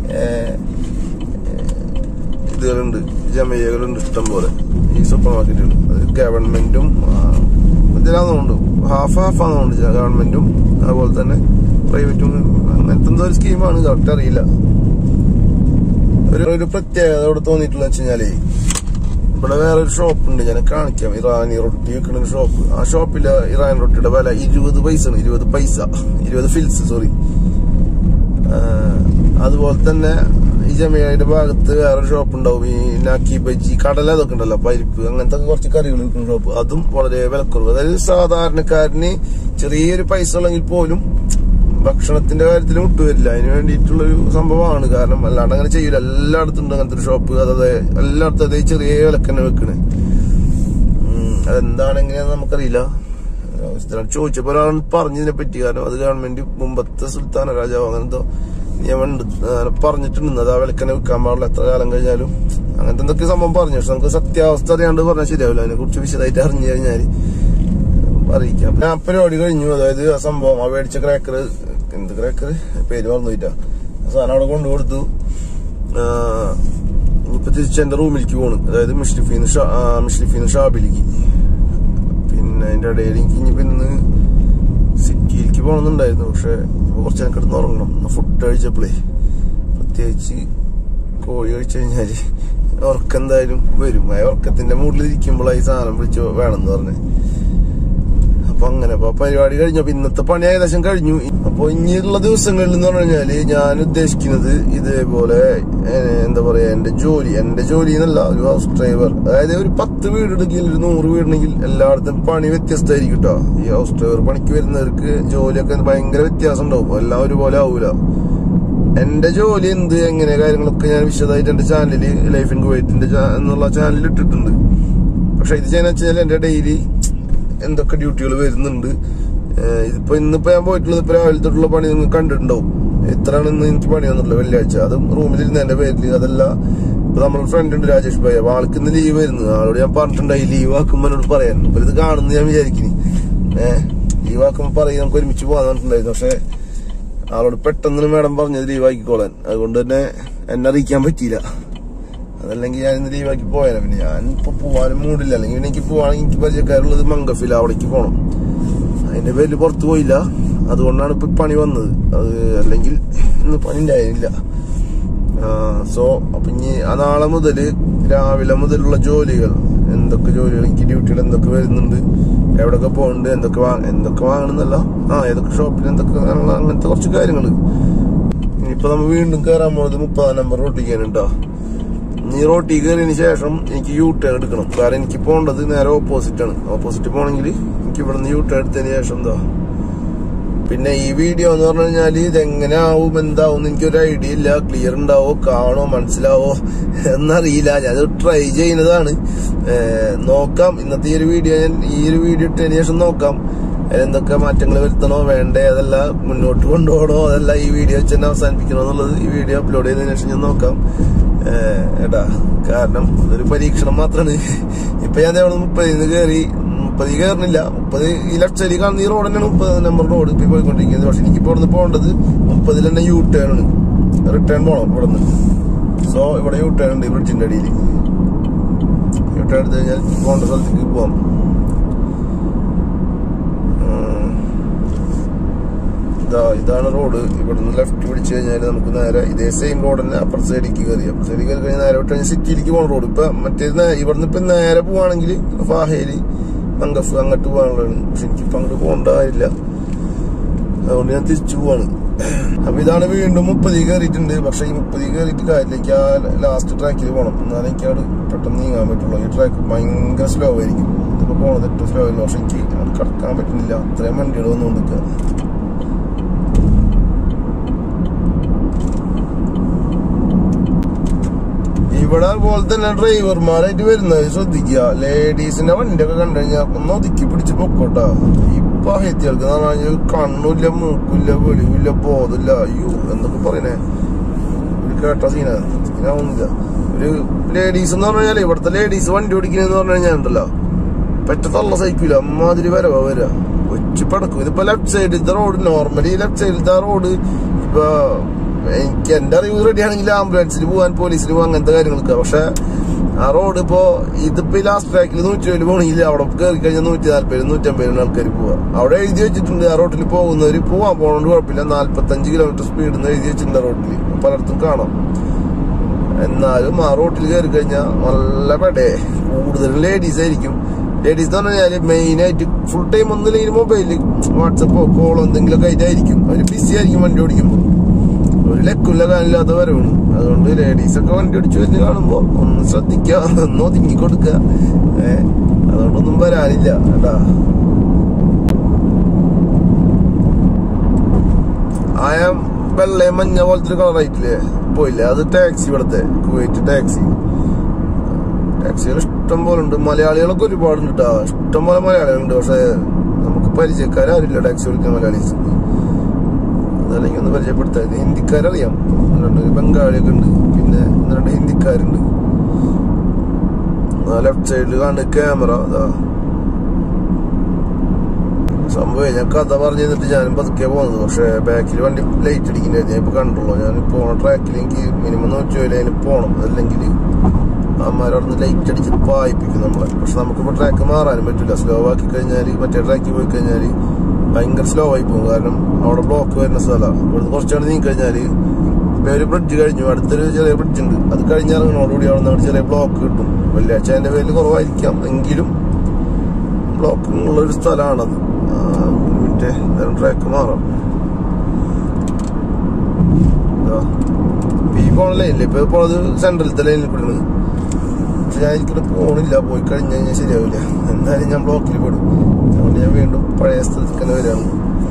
ഇതുകളുണ്ട് ജമയകളുണ്ട് ഇഷ്ടം പോലെ ഈ സൂപ്പർ മാർക്കറ്റുകൾ അത് ഗവൺമെന്റും ഇതിലാണെന്നുണ്ട് ഹാഫ് ഹാഫ് ആണെന്നുണ്ട് ഗവൺമെന്റും അതുപോലെ തന്നെ പ്രൈവറ്റും അങ്ങനത്തെ എന്തോ ഒരു സ്കീമാണ് കറക്റ്റ് അറിയില്ല ഒരു ഒരു പ്രത്യേകത ഇവിടെ തോന്നിയിട്ടുള്ള വെച്ചാലേ ഇവിടെ വേറൊരു ഷോപ്പ് ഉണ്ട് ഞാൻ കാണിക്കാം ഇറാനി റൊട്ടി വെക്കുന്ന ഒരു ഷോപ്പ് ആ ഷോപ്പില് ഇറാനി റൊട്ടിയുടെ വില ഇരുപത് പൈസ ആണ് ഇരുപത് പൈസ ഇരുപത് ഫിൽസ് സോറി അതുപോലെ തന്നെ ഈ ജമിയയുടെ ഭാഗത്ത് വേറൊരു ഷോപ്പ് ഉണ്ടാവും ഈ നാക്കി ബജി കടല അതൊക്കെ ഉണ്ടല്ലോ പരിപ്പ് അങ്ങനത്തെ കുറച്ച് കറികൾ വിൽക്കുന്ന ഷോപ്പ് അതും വളരെ വിലക്കുറവ് അതായത് സാധാരണക്കാരന് ചെറിയൊരു പൈസ ഉള്ളെങ്കിൽ പോലും ഭക്ഷണത്തിന്റെ കാര്യത്തിൽ മുട്ടുവരില്ല അതിന് വേണ്ടിയിട്ടുള്ള ഒരു സംഭവമാണ് കാരണം അല്ലാണ്ട് അങ്ങനെ ചെയ്യില്ല എല്ലായിടത്തും ഉണ്ട് അങ്ങനത്തെ ഒരു ഷോപ്പ് അതായത് എല്ലായിടത്തും അതേ ചെറിയ വിലക്കന്നെ വെക്കണേ അതെന്താണ് എങ്ങനെയാന്ന് നമുക്കറിയില്ല സ്ഥലം ചോദിച്ചപ്പോ ഒരാൾ പറഞ്ഞതിനെ പറ്റി കാരണം അത് ഗവൺമെന്റ് മുമ്പത്തെ സുൽത്താന രാജാവ് അങ്ങനത്തെ നിയമമുണ്ട് പറഞ്ഞിട്ടുണ്ട് അത് ആ വിലക്കന്നെ വെക്കാൻ പാടില്ല എത്ര കാലം കഴിഞ്ഞാലും അങ്ങനത്തെ എന്തൊക്കെ സംഭവം പറഞ്ഞു പക്ഷെ നമുക്ക് സത്യാവസ്ഥ അറിയാണ്ട് പറഞ്ഞാൽ ശരിയാവില്ല അതിനെ കുറിച്ച് വിശദമായിട്ട് അറിഞ്ഞു കഴിഞ്ഞാൽ അറിയിക്കാം ഞാൻ പരിപാടി കഴിഞ്ഞു അതായത് ആ സംഭവം ആ മേടിച്ച ക്രാക്കർ എന്ത് ക്രാക്കർ പേര് മറന്നുപോയിട്ടാ സാധനം അവിടെ കൊണ്ടുകൊടുത്തു ഇപ്പൊ തിരിച്ച് എന്റെ റൂമിലേക്ക് പോണു അതായത് മിഷ്രിഫീന്ന് മിഷ്രിഫീന്ന് ഷാബിലേക്ക് പിന്നെ അതിന്റെ ഇടയിൽ എനിക്ക് ഇനിയിപ്പോ ഇന്ന് സിറ്റിയിലേക്ക് പോകണമെന്നുണ്ടായിരുന്നു പക്ഷെ ഇപ്പൊ കുറച്ച് നേരം കിടന്ന് ഉറങ്ങണം ഫുഡ് കഴിച്ചപ്പോഴേ പ്രത്യേകിച്ച് കോഴി കഴിച്ചു കഴിഞ്ഞാല് ഉറക്കം എന്തായാലും വരും ആ ഉറക്കത്തിന്റെ മുകളിൽ ഇരിക്കുമ്പോഴായി സാധനം വിളിച്ച് വേണമെന്ന് പറഞ്ഞു അപ്പൊ അങ്ങനെ അപ്പൊ പരിപാടി കഴിഞ്ഞപ്പോ ഇന്നത്തെ പണി ഏകദേശം കഴിഞ്ഞു അപ്പൊ ഇനിയുള്ള ദിവസങ്ങളിൽ എന്ന് പറഞ്ഞു കഴിഞ്ഞാല് ഞാൻ ഉദ്ദേശിക്കുന്നത് ഇതേപോലെ ഏഹ്, എന്താ പറയാ എന്റെ ജോലി എന്റെ ജോലി എന്നല്ല ഒരു ഹൗസ് ഡ്രൈവർ അതായത് ഒരു പത്ത് വീടുണ്ടെങ്കിൽ ഒരു നൂറ് വീടുണ്ടെങ്കിൽ എല്ലായിടത്തും പണി വ്യത്യസ്തമായിരിക്കും കേട്ടോ ഈ ഹൗസ് ഡ്രൈവർ പണിക്ക് വരുന്നവർക്ക് ജോലിയൊക്കെ ഭയങ്കര വ്യത്യാസം ഉണ്ടാവും എല്ലാം ഒരുപോലെ ആവൂല എന്റെ ജോലി എന്ത് എങ്ങനെ കാര്യങ്ങളൊക്കെ ഞാൻ വിശദമായിട്ട് എന്റെ ചാനലിൽ ലൈഫ് ഇൻ കുവൈറ്റിന്റെ ചാ- എന്നുള്ള ചാനലിൽ ഇട്ടിട്ടുണ്ട് പക്ഷെ ഇത് ചെയ്യാന്ന് വെച്ചാൽ എന്റെ ഡെയിലി എന്തൊക്കെ ഡ്യൂട്ടികൾ വരുന്നുണ്ട് ഏഹ് ഇതിപ്പോ ഇന്നിപ്പോ ഞാൻ പോയിട്ടുള്ളത് ഇപ്പൊ രാവിലെ തൊട്ടുള്ള പണി നിങ്ങൾ കണ്ടിട്ടുണ്ടാവും എത്രയാണ് ഇന്ന് എനിക്ക് പണി വന്നിട്ടുള്ളത് വെള്ളിയാഴ്ച അതും റൂമിലിരുന്ന് എന്റെ പേരിൽ അതല്ല ഇപ്പൊ നമ്മുടെ ഫ്രണ്ട് ഉണ്ട് രാജേഷ് ഭായി അപ്പൊ ആൾക്ക് ഇന്ന് ലീവ് വരുന്നത് ആളോട് ഞാൻ പറഞ്ഞിട്ടുണ്ടായി ലീവ് ആക്കുമ്പോ എന്നോട് പറയാൻ അപ്പൊ ഇത് കാണുന്നു ഞാൻ വിചാരിക്കുന്നു ഏഹ് ലീവ് ആക്കുമ്പോ പറയും നമുക്ക് ഒരുമിച്ച് പോകാൻ പറഞ്ഞിട്ടുണ്ടായിരുന്നു പക്ഷെ ആളോട് പെട്ടെന്ന് മാഡം പറഞ്ഞത് ലീവാക്കിക്കോളാൻ അതുകൊണ്ട് തന്നെ എന്നെ അറിയിക്കാൻ പറ്റിയില്ല അതല്ലെങ്കിൽ ഞാൻ ഇന്ന് ലീവാക്കി പോയാലോ പിന്നെ ഞാൻ ഇപ്പൊ പോവാനും മൂടില്ല അല്ലെങ്കിൽ പിന്നെ എനിക്ക് പോവാണെങ്കിൽ എനിക്ക് പരിചയക്കാരുള്ളത് മംഗഫില അവിടേക്ക് പോകണം അതിന്റെ പേരിൽ പുറത്തു പോയില്ല അതുകൊണ്ടാണ് ഇപ്പൊ പണി വന്നത് അത് അല്ലെങ്കിൽ ഇന്ന് പണി ഉണ്ടായിരുന്നില്ല സോ അപ്പൊ ഇനി ആ നാളെ മുതല് രാവിലെ മുതലുള്ള ജോലികൾ എന്തൊക്കെ ജോലികൾ എനിക്ക് ഡ്യൂട്ടികൾ എന്തൊക്കെ വരുന്നുണ്ട് എവിടൊക്കെ പോകുന്നുണ്ട് എന്തൊക്കെ വാങ്ങ എന്തൊക്കെ വാങ്ങണമെന്നല്ല ആ ഏതൊക്കെ ഷോപ്പിൽ എന്തൊക്കെ വാങ്ങണം, അങ്ങനത്തെ കുറച്ച് കാര്യങ്ങൾ ഇനിയിപ്പോ നമ്മൾ വീണ്ടും കയറാൻ പോകുന്നത് മുപ്പതാം നമ്പർ റോട്ടിക്കാനുണ്ടോ ഈ റോട്ടിൽ കയറിയതിന് ശേഷം എനിക്ക് യു ടേൺ എടുക്കണം കാരണം എനിക്ക് പോകേണ്ടത് നേരെ ഓപ്പോസിറ്റ് ആണ് ഓപ്പോസിറ്റ് പോകണമെങ്കിൽ എനിക്ക് ഇവിടെ നിന്ന് യു ടേൺ എടുത്തതിന് ശേഷം എന്താ പിന്നെ ഈ വീഡിയോ എന്ന് പറഞ്ഞു കഴിഞ്ഞാൽ ഇതെങ്ങനെ ആവും എന്താവും എന്ന് എനിക്കൊരു ഐഡിയ ഇല്ല ക്ലിയർ ഉണ്ടാവോ കാണോ മനസ്സിലാവോ എന്നറിയില്ല ഞാൻ ട്രൈ ചെയ്യുന്നതാണ് ഏഹ് നോക്കാം ഇന്നത്തെ ഈ ഒരു വീഡിയോ ഞാൻ ഈ ഒരു വീഡിയോ ഇട്ടതിന് ശേഷം നോക്കാം എന്തൊക്കെ മാറ്റങ്ങൾ വരുത്തണോ വേണ്ടേ അതല്ല മുന്നോട്ട് കൊണ്ടുപോകണോ അതല്ല ഈ വീഡിയോ വെച്ച് തന്നെ അവസാനിപ്പിക്കണോ എന്നുള്ളത് ഈ വീഡിയോ അപ്ലോഡ് ചെയ്തതിനു ശേഷം ഞാൻ നോക്കാം ഏഹ് എടാ കാരണം ഇതൊരു പരീക്ഷണം മാത്രമാണ് ഇപ്പൊ ഞാൻ അവിടെ മുപ്പതിന് കയറി മുപ്പത് കയറുന്നില്ല മുപ്പത് ഈ ലെഫ്റ്റ് സൈഡിൽ കാണുന്ന ഈ റോഡ് തന്നെയാണ് മുപ്പത് നമ്പർ റോഡ് ഇപ്പൊ പോയിക്കൊണ്ടിരിക്കുന്നത് പക്ഷെ എനിക്ക് ഇവിടുന്ന് പോകേണ്ടത് മുപ്പതിൽ തന്നെ യു ടേൺ ആണ് റിട്ടേൺ പോകണം ഇവിടുന്ന് സോ ഇവിടെ യു ടേൺ ഉണ്ട് ഈ ബ്രിഡ്ജിന്റെ അടിയിൽ യു ടേൺ എടുത്ത് കഴിഞ്ഞാൽ പോകേണ്ട സ്ഥലത്തേക്ക് പോവാം ഉം. ഇതാ ഇതാണ് റോഡ് ഇവിടുന്ന് ലെഫ്റ്റ് പിടിച്ചു കഴിഞ്ഞാൽ നമുക്ക് നേരെ ഇതേ സെയിം റോഡ് തന്നെ അപ്പുറത്തെ സൈഡിലേക്ക് കയറി അപ്പുറത്തെ സൈഡിൽ കയറി കഴിഞ്ഞാൽ നേരെ വിട്ട് കഴിഞ്ഞാൽ സിറ്റിയിലേക്ക് പോകുന്ന റോഡ് ഇപ്പൊ മറ്റേ നേ- ഇവിടുന്ന് ഇപ്പൊ നേരെ പോവാണെങ്കിൽ ഫാഹേലി മംഗഫ് അങ്ങോട്ട് പോകാനുള്ളതാണ് പക്ഷെ എനിക്കിപ്പോ അങ്ങോട്ട് പോകേണ്ട കാര്യമില്ല അതുകൊണ്ട് ഞാൻ തിരിച്ചു പോവാണ് അപ്പൊ ഇതാണ് വീണ്ടും മുപ്പതി കയറിയിട്ടുണ്ട് പക്ഷെ ഈ മുപ്പതി കയറിയിട്ട് കാര്യമില്ല ആ ലാസ്റ്റ് ട്രാക്കിൽ പോകണം എന്നാലും എനിക്ക് അവിടെ പെട്ടെന്ന് നീങ്ങാൻ പറ്റുള്ളൂ ഈ ട്രാക്ക് ഭയങ്കര സ്ലോ ആയിരിക്കും ഇതിപ്പോ പോണത് ഏറ്റവും സ്ലോ ആയിരുന്നു പക്ഷെ എനിക്ക് അത് കടക്കാൻ പറ്റുന്നില്ല അത്രയും വണ്ടികൾ വന്നുകൊണ്ടിരിക്കുക ഇവിടെ അതുപോലെ തന്നെ ഡ്രൈവർമാരായിട്ട് വരുന്നത് ശ്രദ്ധിക്കുക ലേഡീസിന്റെ വണ്ടിയൊക്കെ കണ്ടു കഴിഞ്ഞാൽ ഒന്ന് ഒതുക്കി പിടിച്ച് പൊക്കോട്ടാ ഇപ്പൊ ഹെത്തികൾക്ക് പറഞ്ഞാൽ കണ്ണുമില്ല മൂക്കില്ല വെളിവില്ല ബോധമില്ല അയ്യോ എന്തൊക്കെ പറയണേ ഒരു കേട്ട സീന സീനാവുന്നില്ല ഒരു ലേഡീസ് എന്ന് പറഞ്ഞാൽ ഇവിടുത്തെ ലേഡീസ് വണ്ടി ഓടിക്കുന്നതെന്ന് പറഞ്ഞു കഴിഞ്ഞാൽ ഉണ്ടല്ലോ പറ്റ തള്ള സഹിക്കൂല അമ്മാതിരി വരവാ വരാ ഒച്ചു പടക്കും ഇതിപ്പോ ലെഫ്റ്റ് സൈഡിലത്തെ റോഡ് നോർമലി ലെഫ്റ്റ് സൈഡിലത്തെ റോഡ് ഇപ്പൊ എനിക്ക് എന്റെ അറിവ് റെഡി ആണെങ്കിൽ ആംബുലൻസിൽ പോകാൻ പോലീസിൽ പോകാൻ അങ്ങനത്തെ കാര്യങ്ങളൊക്കെ പക്ഷെ ആ റോഡ് ഇപ്പോ ഇതിപ്പോ ലാസ്റ്റ് ട്രാക്കിൽ നൂറ്റി ഏഴ് പോകണമെങ്കിൽ അവിടെ കയറി കഴിഞ്ഞാൽ നൂറ്റി നാല്പത് നൂറ്റമ്പതിന് ആൾക്കാർ പോവാ അവിടെ എഴുതി വെച്ചിട്ടുണ്ട് ആ റോഡിൽ പോകുന്നവര് പോവാൻ പോകണോണ്ട് കുഴപ്പമില്ല നാല്പത്തഞ്ച് കിലോമീറ്റർ സ്പീഡിൽ നിന്ന് എഴുതി വെച്ചിട്ടുണ്ട് ആ റോഡിൽ പലയിടത്തും കാണാം എന്നാലും ആ റോട്ടിൽ കയറി കഴിഞ്ഞാൽ നല്ല പെടേ കൂടുതലും ലേഡീസ് ആയിരിക്കും ലേഡീസ് എന്ന് പറഞ്ഞാല് മെയിൻ ആയിട്ട് ഫുൾ ടൈം ഒന്നുമില്ലെങ്കിൽ മൊബൈലിൽ വാട്സപ്പോ കോളോ എന്തെങ്കിലുമൊക്കെ ആയിട്ടായിരിക്കും അവര് ബിസി ആയിരിക്കും വണ്ടി ഓടിക്കുമ്പോൾ ഒരു ലക്കുള്ള കാലില്ലാത്ത വരവാണ് അതുകൊണ്ട് ലേഡീസ് ഒക്കെ വണ്ടി ഓടിച്ചു വരുന്ന കാണുമ്പോ ഒന്ന് ശ്രദ്ധിക്കുക ഒന്ന് ഒതുങ്ങി കൊടുക്കുക ഏഹ് അതുകൊണ്ടൊന്നും വരാനില്ല കേട്ടാ ആയ വെള്ളയും മഞ്ഞ പോലത്തെ ഒരു കളറായിട്ടില്ലേ പോയില്ല അത് ടാക്സി ഇവിടുത്തെ കുവൈറ്റ് ടാക്സി ടാക്സികൾ ഇഷ്ടം പോലെ ഉണ്ട് മലയാളികളൊക്കെ ഒരുപാടുണ്ട് കേട്ടോ ഇഷ്ടം പോലെ മലയാളികളുണ്ട് പക്ഷെ നമുക്ക് പരിചയക്കാരില്ല ടാക്സി ഓടിക്കുന്ന മലയാളീസ് അതല്ലെങ്കിൽ ഒന്ന് പരിചയപ്പെടുത്താൻ ഹിന്ദിക്കാരറിയാം രണ്ട് ബംഗാളിയൊക്കെ ഉണ്ട് പിന്നെ ഒന്ന് രണ്ട് ഹിന്ദിക്കാരുണ്ട് ലെഫ്റ്റ് സൈഡിൽ കാണുന്ന ക്യാമറ അതാ സംഭവം ഞാൻ കഥ പറഞ്ഞു തന്നിട്ട് ഞാനും പതുക്കെ പോകുന്നത് പക്ഷെ ബാക്കിൽ വണ്ടി ലൈറ്റ് അടിക്കുന്നുണ്ടായിരുന്നു ഞാൻ ഇപ്പൊ കണ്ടുള്ളൂ ഞാൻ പോണ ട്രാക്കിൽ എനിക്ക് മിനിമം നൂറ്റി അതിന് പോണം അല്ലെങ്കിൽ അമ്മമാരോടൊന്ന് ലൈറ്റ് അടിച്ച് പായിപ്പിക്കും നമ്മളെ പക്ഷെ നമുക്കിപ്പോൾ ട്രാക്ക് മാറാനും പറ്റില്ല സ്ലോ ആക്കി കഴിഞ്ഞാൽ മറ്റേ ട്രാക്കിൽ പോയി കഴിഞ്ഞാൽ ഭയങ്കര സ്ലോ ആയി പോകും കാരണം അവിടെ ബ്ലോക്ക് വരുന്ന സ്ഥലമാണ് ഇവിടുന്ന് കുറച്ചാണ് നീങ്ങി കഴിഞ്ഞാൽ ഇപ്പൊ ഒരു ബ്രിഡ്ജ് കഴിഞ്ഞു അടുത്തൊരു ചെറിയ ബ്രിഡ്ജ് ഉണ്ട് അത് കഴിഞ്ഞിറങ്ങണോടുകൂടി അവിടെ നിന്ന് ചെറിയ ബ്ലോക്ക് കിട്ടും വെള്ളിയാഴ്ച അതിന്റെ പേരിൽ കുറവായിരിക്കാം എങ്കിലും ബ്ലോക്ക് ഉള്ള ഒരു സ്ഥലമാണത് ആ, ഒരു മിനിറ്റ് എന്തായാലും ട്രാക്ക് മാറാം ഇതാ. ഈ പോണ ലൈനില്ല ഇപ്പൊ പോണത് സെൻട്രലത്തെ ലൈനിൽ കൂടെയാണ് പക്ഷെ ഞാൻ എനിക്കിവിടെ പോണില്ല പോയി കഴിഞ്ഞ് കഴിഞ്ഞാൽ ശരിയാവില്ല എന്തായാലും ഞാൻ ബ്ലോക്കിൽ പെടും അതുകൊണ്ട് ഞാൻ വീണ്ടും പഴയ സ്ഥലത്തേക്ക് തന്നെ വരികയാണ്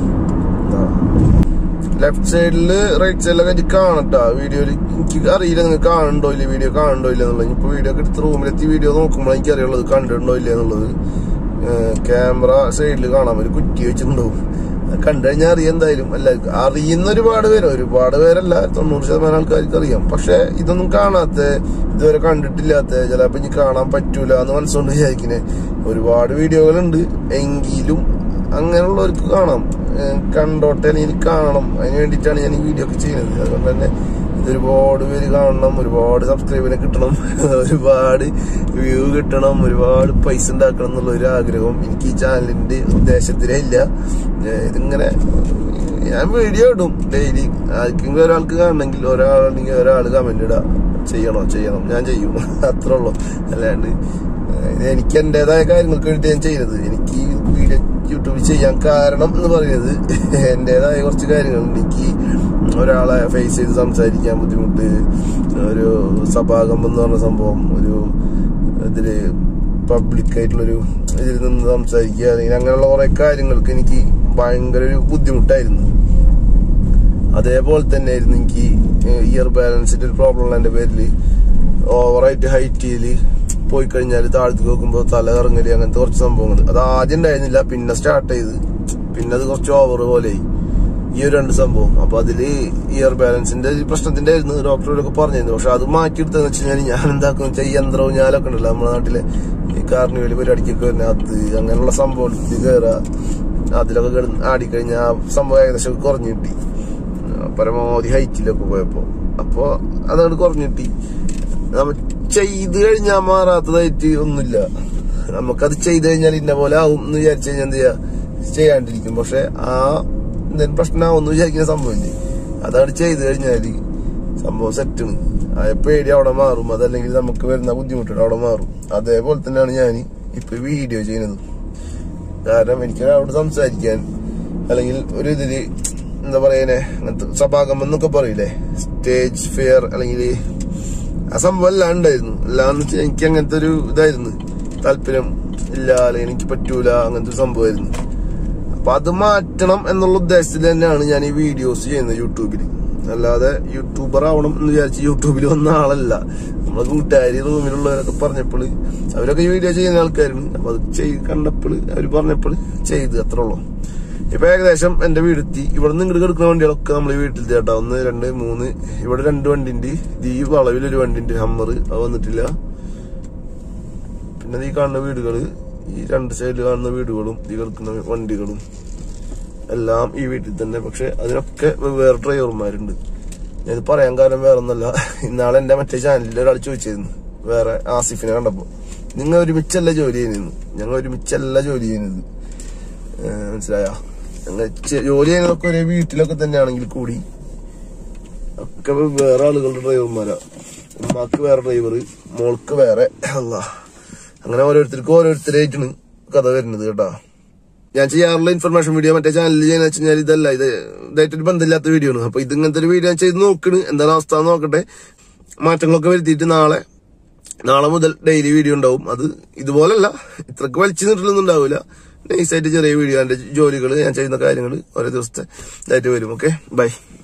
ലെഫ്റ്റ് സൈഡില് റൈറ്റ് സൈഡിലൊക്കെ എനിക്ക് കാണട്ടാ വീഡിയോയിൽ എനിക്ക് അറിയില്ല നിങ്ങൾ കാണുന്നുണ്ടോ ഇല്ല വീഡിയോ കാണുന്നുണ്ടോ ഇല്ല എന്നുള്ളത് ഇപ്പൊ വീഡിയോ ഒക്കെ എടുത്ത് റൂമിലെത്തി വീഡിയോ നോക്കുമ്പോൾ എനിക്ക് അറിയുള്ളത് കണ്ടിട്ടുണ്ടോ ഇല്ല എന്നുള്ളത് ക്യാമറ സൈഡിൽ കാണാം ഒരു കുറ്റി വെച്ചിട്ടുണ്ടാവും അത് കണ്ടു കഴിഞ്ഞാൽ അറിയാം എന്തായാലും എല്ലാവർക്കും അറിയുന്ന ഒരുപാട് പേര് ഒരുപാട് പേരല്ല തൊണ്ണൂറ് ശതമാനം ആൾക്കാർക്ക് അറിയാം പക്ഷെ ഇതൊന്നും കാണാത്ത ഇതുവരെ കണ്ടിട്ടില്ലാത്ത ചിലപ്പോ ഇനി കാണാൻ പറ്റൂല എന്ന് മനസ്സുകൊണ്ട് വിചാരിക്കുന്നേ ഒരുപാട് വീഡിയോകളുണ്ട് എങ്കിലും അങ്ങനെയുള്ളവർക്ക് കാണാം ഏഹ് കണ്ടോട്ടെ അല്ലെങ്കിൽ കാണണം അതിന് വേണ്ടിയിട്ടാണ് ഞാൻ ഈ വീഡിയോ ഒക്കെ ചെയ്യുന്നത് അതുകൊണ്ട് തന്നെ ഇത് ഒരുപാട് പേര് കാണണം ഒരുപാട് സബ്സ്ക്രൈബിനെ കിട്ടണം ഒരുപാട് വ്യൂ കിട്ടണം ഒരുപാട് പൈസ ഉണ്ടാക്കണം എന്നുള്ള ഒരു ആഗ്രഹം എനിക്ക് ഈ ചാനലിന്റെ ഉദ്ദേശത്തിലേ ഇല്ല ഏഹ് ഇതിങ്ങനെ ഞാൻ വീഡിയോ ഇടും ഡെയിലി ആർക്കെങ്കിലും ഒരാൾക്ക് കാണണമെങ്കിൽ ഒരാളാണെങ്കിൽ ഒരാൾ കമന്റ് ഇടാം ചെയ്യണോ ചെയ്യണം ഞാൻ ചെയ്യും അത്രേ ഉള്ളൂ അല്ലാണ്ട് ഏഹ് ഇത് എനിക്ക് എന്റേതായ കാര്യങ്ങൾക്ക് വേണ്ടി ഞാൻ ചെയ്യുന്നത് എനിക്ക് ഈ വീഡിയോ യൂട്യൂബിൽ ചെയ്യാൻ കാരണം എന്ന് പറയുന്നത് എന്റേതായ കുറച്ച് കാര്യങ്ങളുണ്ട് എനിക്ക് ഒരാളെ ഫേസ് ചെയ്ത് സംസാരിക്കാൻ ബുദ്ധിമുട്ട് ഒരു സഭാകമ്പം എന്ന് പറഞ്ഞ സംഭവം ഒരു ഇതില് പബ്ലിക് ആയിട്ടുള്ളൊരു ഇതിൽ നിന്ന് സംസാരിക്കുക അല്ലെങ്കിൽ അങ്ങനെയുള്ള കുറെ കാര്യങ്ങൾക്ക് എനിക്ക് ഭയങ്കര ഒരു ബുദ്ധിമുട്ടായിരുന്നു അതേപോലെ തന്നെ ആയിരുന്നു എനിക്ക് ഇയർ ബാലൻസിന്റെ ഒരു പ്രോബ്ലം ഉള്ള എന്റെ പേരില് ഓവറായിട്ട് ഹൈറ്റിൽ പോയി കഴിഞ്ഞാൽ താഴത്തേക്ക് നോക്കുമ്പോൾ തല ഇറങ്ങല് അങ്ങനത്തെ കുറച്ച് സംഭവങ്ങൾ അത് ആദ്യം ഉണ്ടായിരുന്നില്ല പിന്നെ സ്റ്റാർട്ട് ചെയ്ത് പിന്നെ അത് കുറച്ച് ഓവർ പോലെയായി ഈ ഒരു രണ്ട് സംഭവം അപ്പൊ അതില് ഇയർ ബാലൻസിന്റെ ഒരു പ്രശ്നത്തിന്റെ ആയിരുന്നു ഡോക്ടറോടൊക്കെ പറഞ്ഞിരുന്നു പക്ഷെ അത് മാറ്റിയെടുത്തെന്ന് വെച്ച് കഴിഞ്ഞാൽ ഞാൻ എന്താക്കുന്ന വെച്ചാൽ ഈ യന്ത്രവും ഞാനൊക്കെ ഉണ്ടല്ലോ നമ്മുടെ നാട്ടിലെ ഈ കാർണിവല് പരിപാടിക്കൊക്കെ വരുന്ന അത് അങ്ങനെയുള്ള സംഭവത്തിൽ കയറുക അതിലൊക്കെ കിടന്ന് ആടിക്കഴിഞ്ഞാൽ ആ സംഭവം ഏകദേശം കുറഞ്ഞു കിട്ടി പരമാവധി ഹൈറ്റിലൊക്കെ പോയപ്പോ അപ്പൊ അതങ്ങോട്ട് കുറഞ്ഞു കിട്ടി നമ്മ ചെയ്ത് കഴിഞ്ഞാൽ മാറാത്തതായിട്ട് ഒന്നുമില്ല നമുക്കത് ചെയ്ത് കഴിഞ്ഞാൽ ഇന്ന പോലെ ആവും എന്ന് വിചാരിച്ചു കഴിഞ്ഞാൽ എന്ത് ചെയ്യാ ചെയ്യാണ്ടിരിക്കും പക്ഷെ ആ എന്തെങ്കിലും പ്രശ്നമാവും എന്ന് വിചാരിക്കുന്ന സംഭവമില്ലേ അതാണ് ചെയ്ത് കഴിഞ്ഞാല് സംഭവം സെറ്റാണ് ആ പേടി അവിടെ മാറും അതല്ലെങ്കിൽ നമുക്ക് വരുന്ന ബുദ്ധിമുട്ടുകൾ അവിടെ മാറും അതേപോലെ തന്നെയാണ് ഞാൻ ഇപ്പൊ വീഡിയോ ചെയ്യുന്നത് കാരണം എനിക്ക് അവിടെ സംസാരിക്കാൻ അല്ലെങ്കിൽ ഒരു ഇതില് എന്താ പറയുന്നേ അങ്ങനത്തെ സഭാഗമം എന്നൊക്കെ പറയില്ലേ സ്റ്റേജ് ഫെയർ അല്ലെങ്കിൽ ആ സംഭവം എല്ലാം ഉണ്ടായിരുന്നു എല്ലാം വെച്ചാൽ എനിക്ക് അങ്ങനത്തെ ഒരു ഇതായിരുന്നു താല്പര്യം ഇല്ല അല്ലെങ്കിൽ എനിക്ക് പറ്റൂല അങ്ങനത്തെ ഒരു സംഭവമായിരുന്നു അപ്പൊ അത് മാറ്റണം എന്നുള്ള ഉദ്ദേശത്തിൽ തന്നെയാണ് ഞാൻ ഈ വീഡിയോസ് ചെയ്യുന്നത് യൂട്യൂബിൽ അല്ലാതെ യൂട്യൂബർ ആവണം എന്ന് വിചാരിച്ച് യൂട്യൂബിൽ വന്ന ആളല്ല നമ്മളെ കൂട്ടുകാരി റൂമിലുള്ളവരൊക്കെ പറഞ്ഞപ്പോൾ അവരൊക്കെ ഈ വീഡിയോ ചെയ്യുന്ന ആൾക്കാരാണ് അപ്പൊ അത് ചെയ്ത് കണ്ടപ്പോൾ അവർ പറഞ്ഞപ്പോൾ ചെയ്ത് അത്ര ഉള്ളൂ ഇപ്പൊ ഏകദേശം എന്റെ വീടെത്തി ഇവിടെ നിന്ന് ഇങ്ങോട്ട് കിടക്കുന്ന വണ്ടികളൊക്കെ നമ്മൾ വീട്ടിൽ ചേട്ടാ ഒന്ന് രണ്ട് മൂന്ന് ഇവിടെ രണ്ട് വണ്ടിണ്ട് ഇത് ഈ വളവിലൊരു വണ്ടിണ്ട് ഹമ്മർ അത് വന്നിട്ടില്ല പിന്നെ ഈ കാണുന്ന വീടുകള് ഈ രണ്ട് സൈഡിൽ കാണുന്ന വീടുകളും ഈ കിടക്കുന്ന വണ്ടികളും എല്ലാം ഈ വീട്ടിൽ തന്നെ പക്ഷെ അതിനൊക്കെ വേറെ ഡ്രൈവർമാരുണ്ട് ഞാൻ ഇത് പറയാൻ കാരണം വേറെ ഒന്നല്ല ഇന്നാളെ എന്റെ മറ്റേ ചാനലിൽ ഒരാൾ ചോദിച്ചിരുന്നു വേറെ ആസിഫിനെ കണ്ടപ്പോ നിങ്ങൾ ഒരുമിച്ചല്ല ജോലി ചെയ്യുന്നത് ഞങ്ങൾ ഒരുമിച്ചല്ല ജോലി ചെയ്യുന്നത് ഏഹ് മനസ്സിലായോ ഞങ്ങൾ ചെ- ജോലി ചെയ്യുന്നതൊക്കെ ഒരേ വീട്ടിലൊക്കെ തന്നെയാണെങ്കിൽ കൂടി ഒക്കെ വേറെ ആളുകളുടെ ഡ്രൈവർമാരാ ഉമ്മാക്ക് വേറെ ഡ്രൈവർ മോൾക്ക് വേറെ അല്ല അങ്ങനെ ഓരോരുത്തർക്കും ഓരോരുത്തരായിട്ടാണ് കഥ വരുന്നത് കേട്ടാ ഞാൻ ചെയ്യാറുള്ള ഇൻഫർമേഷൻ വീഡിയോ മറ്റേ ചാനലിൽ ചെയ്യുന്ന വെച്ച് കഴിഞ്ഞാൽ ഇതല്ല ഇത് ഇതായിട്ടൊരു ബന്ധമില്ലാത്ത വീഡിയോ ആണ് അപ്പൊ ഇത് ഇങ്ങനത്തെ ഒരു വീഡിയോ ഞാൻ ചെയ്ത് നോക്കണ് എന്താണ് അവസ്ഥ എന്ന് നോക്കട്ടെ മാറ്റങ്ങളൊക്കെ വരുത്തിയിട്ട് നാളെ നാളെ മുതൽ ഡെയിലി വീഡിയോ ഉണ്ടാവും അത് ഇതുപോലല്ല ഇത്രക്ക് വലിച്ചു നീട്ടലൊന്നും ഉണ്ടാവില്ല നൈസായിട്ട് ചെറിയ വീഡിയോ എന്റെ ജോലികൾ ഞാൻ ചെയ്യുന്ന കാര്യങ്ങൾ ഓരോ ദിവസത്തെ ഇതായിട്ട് വരും ഓക്കെ ബൈ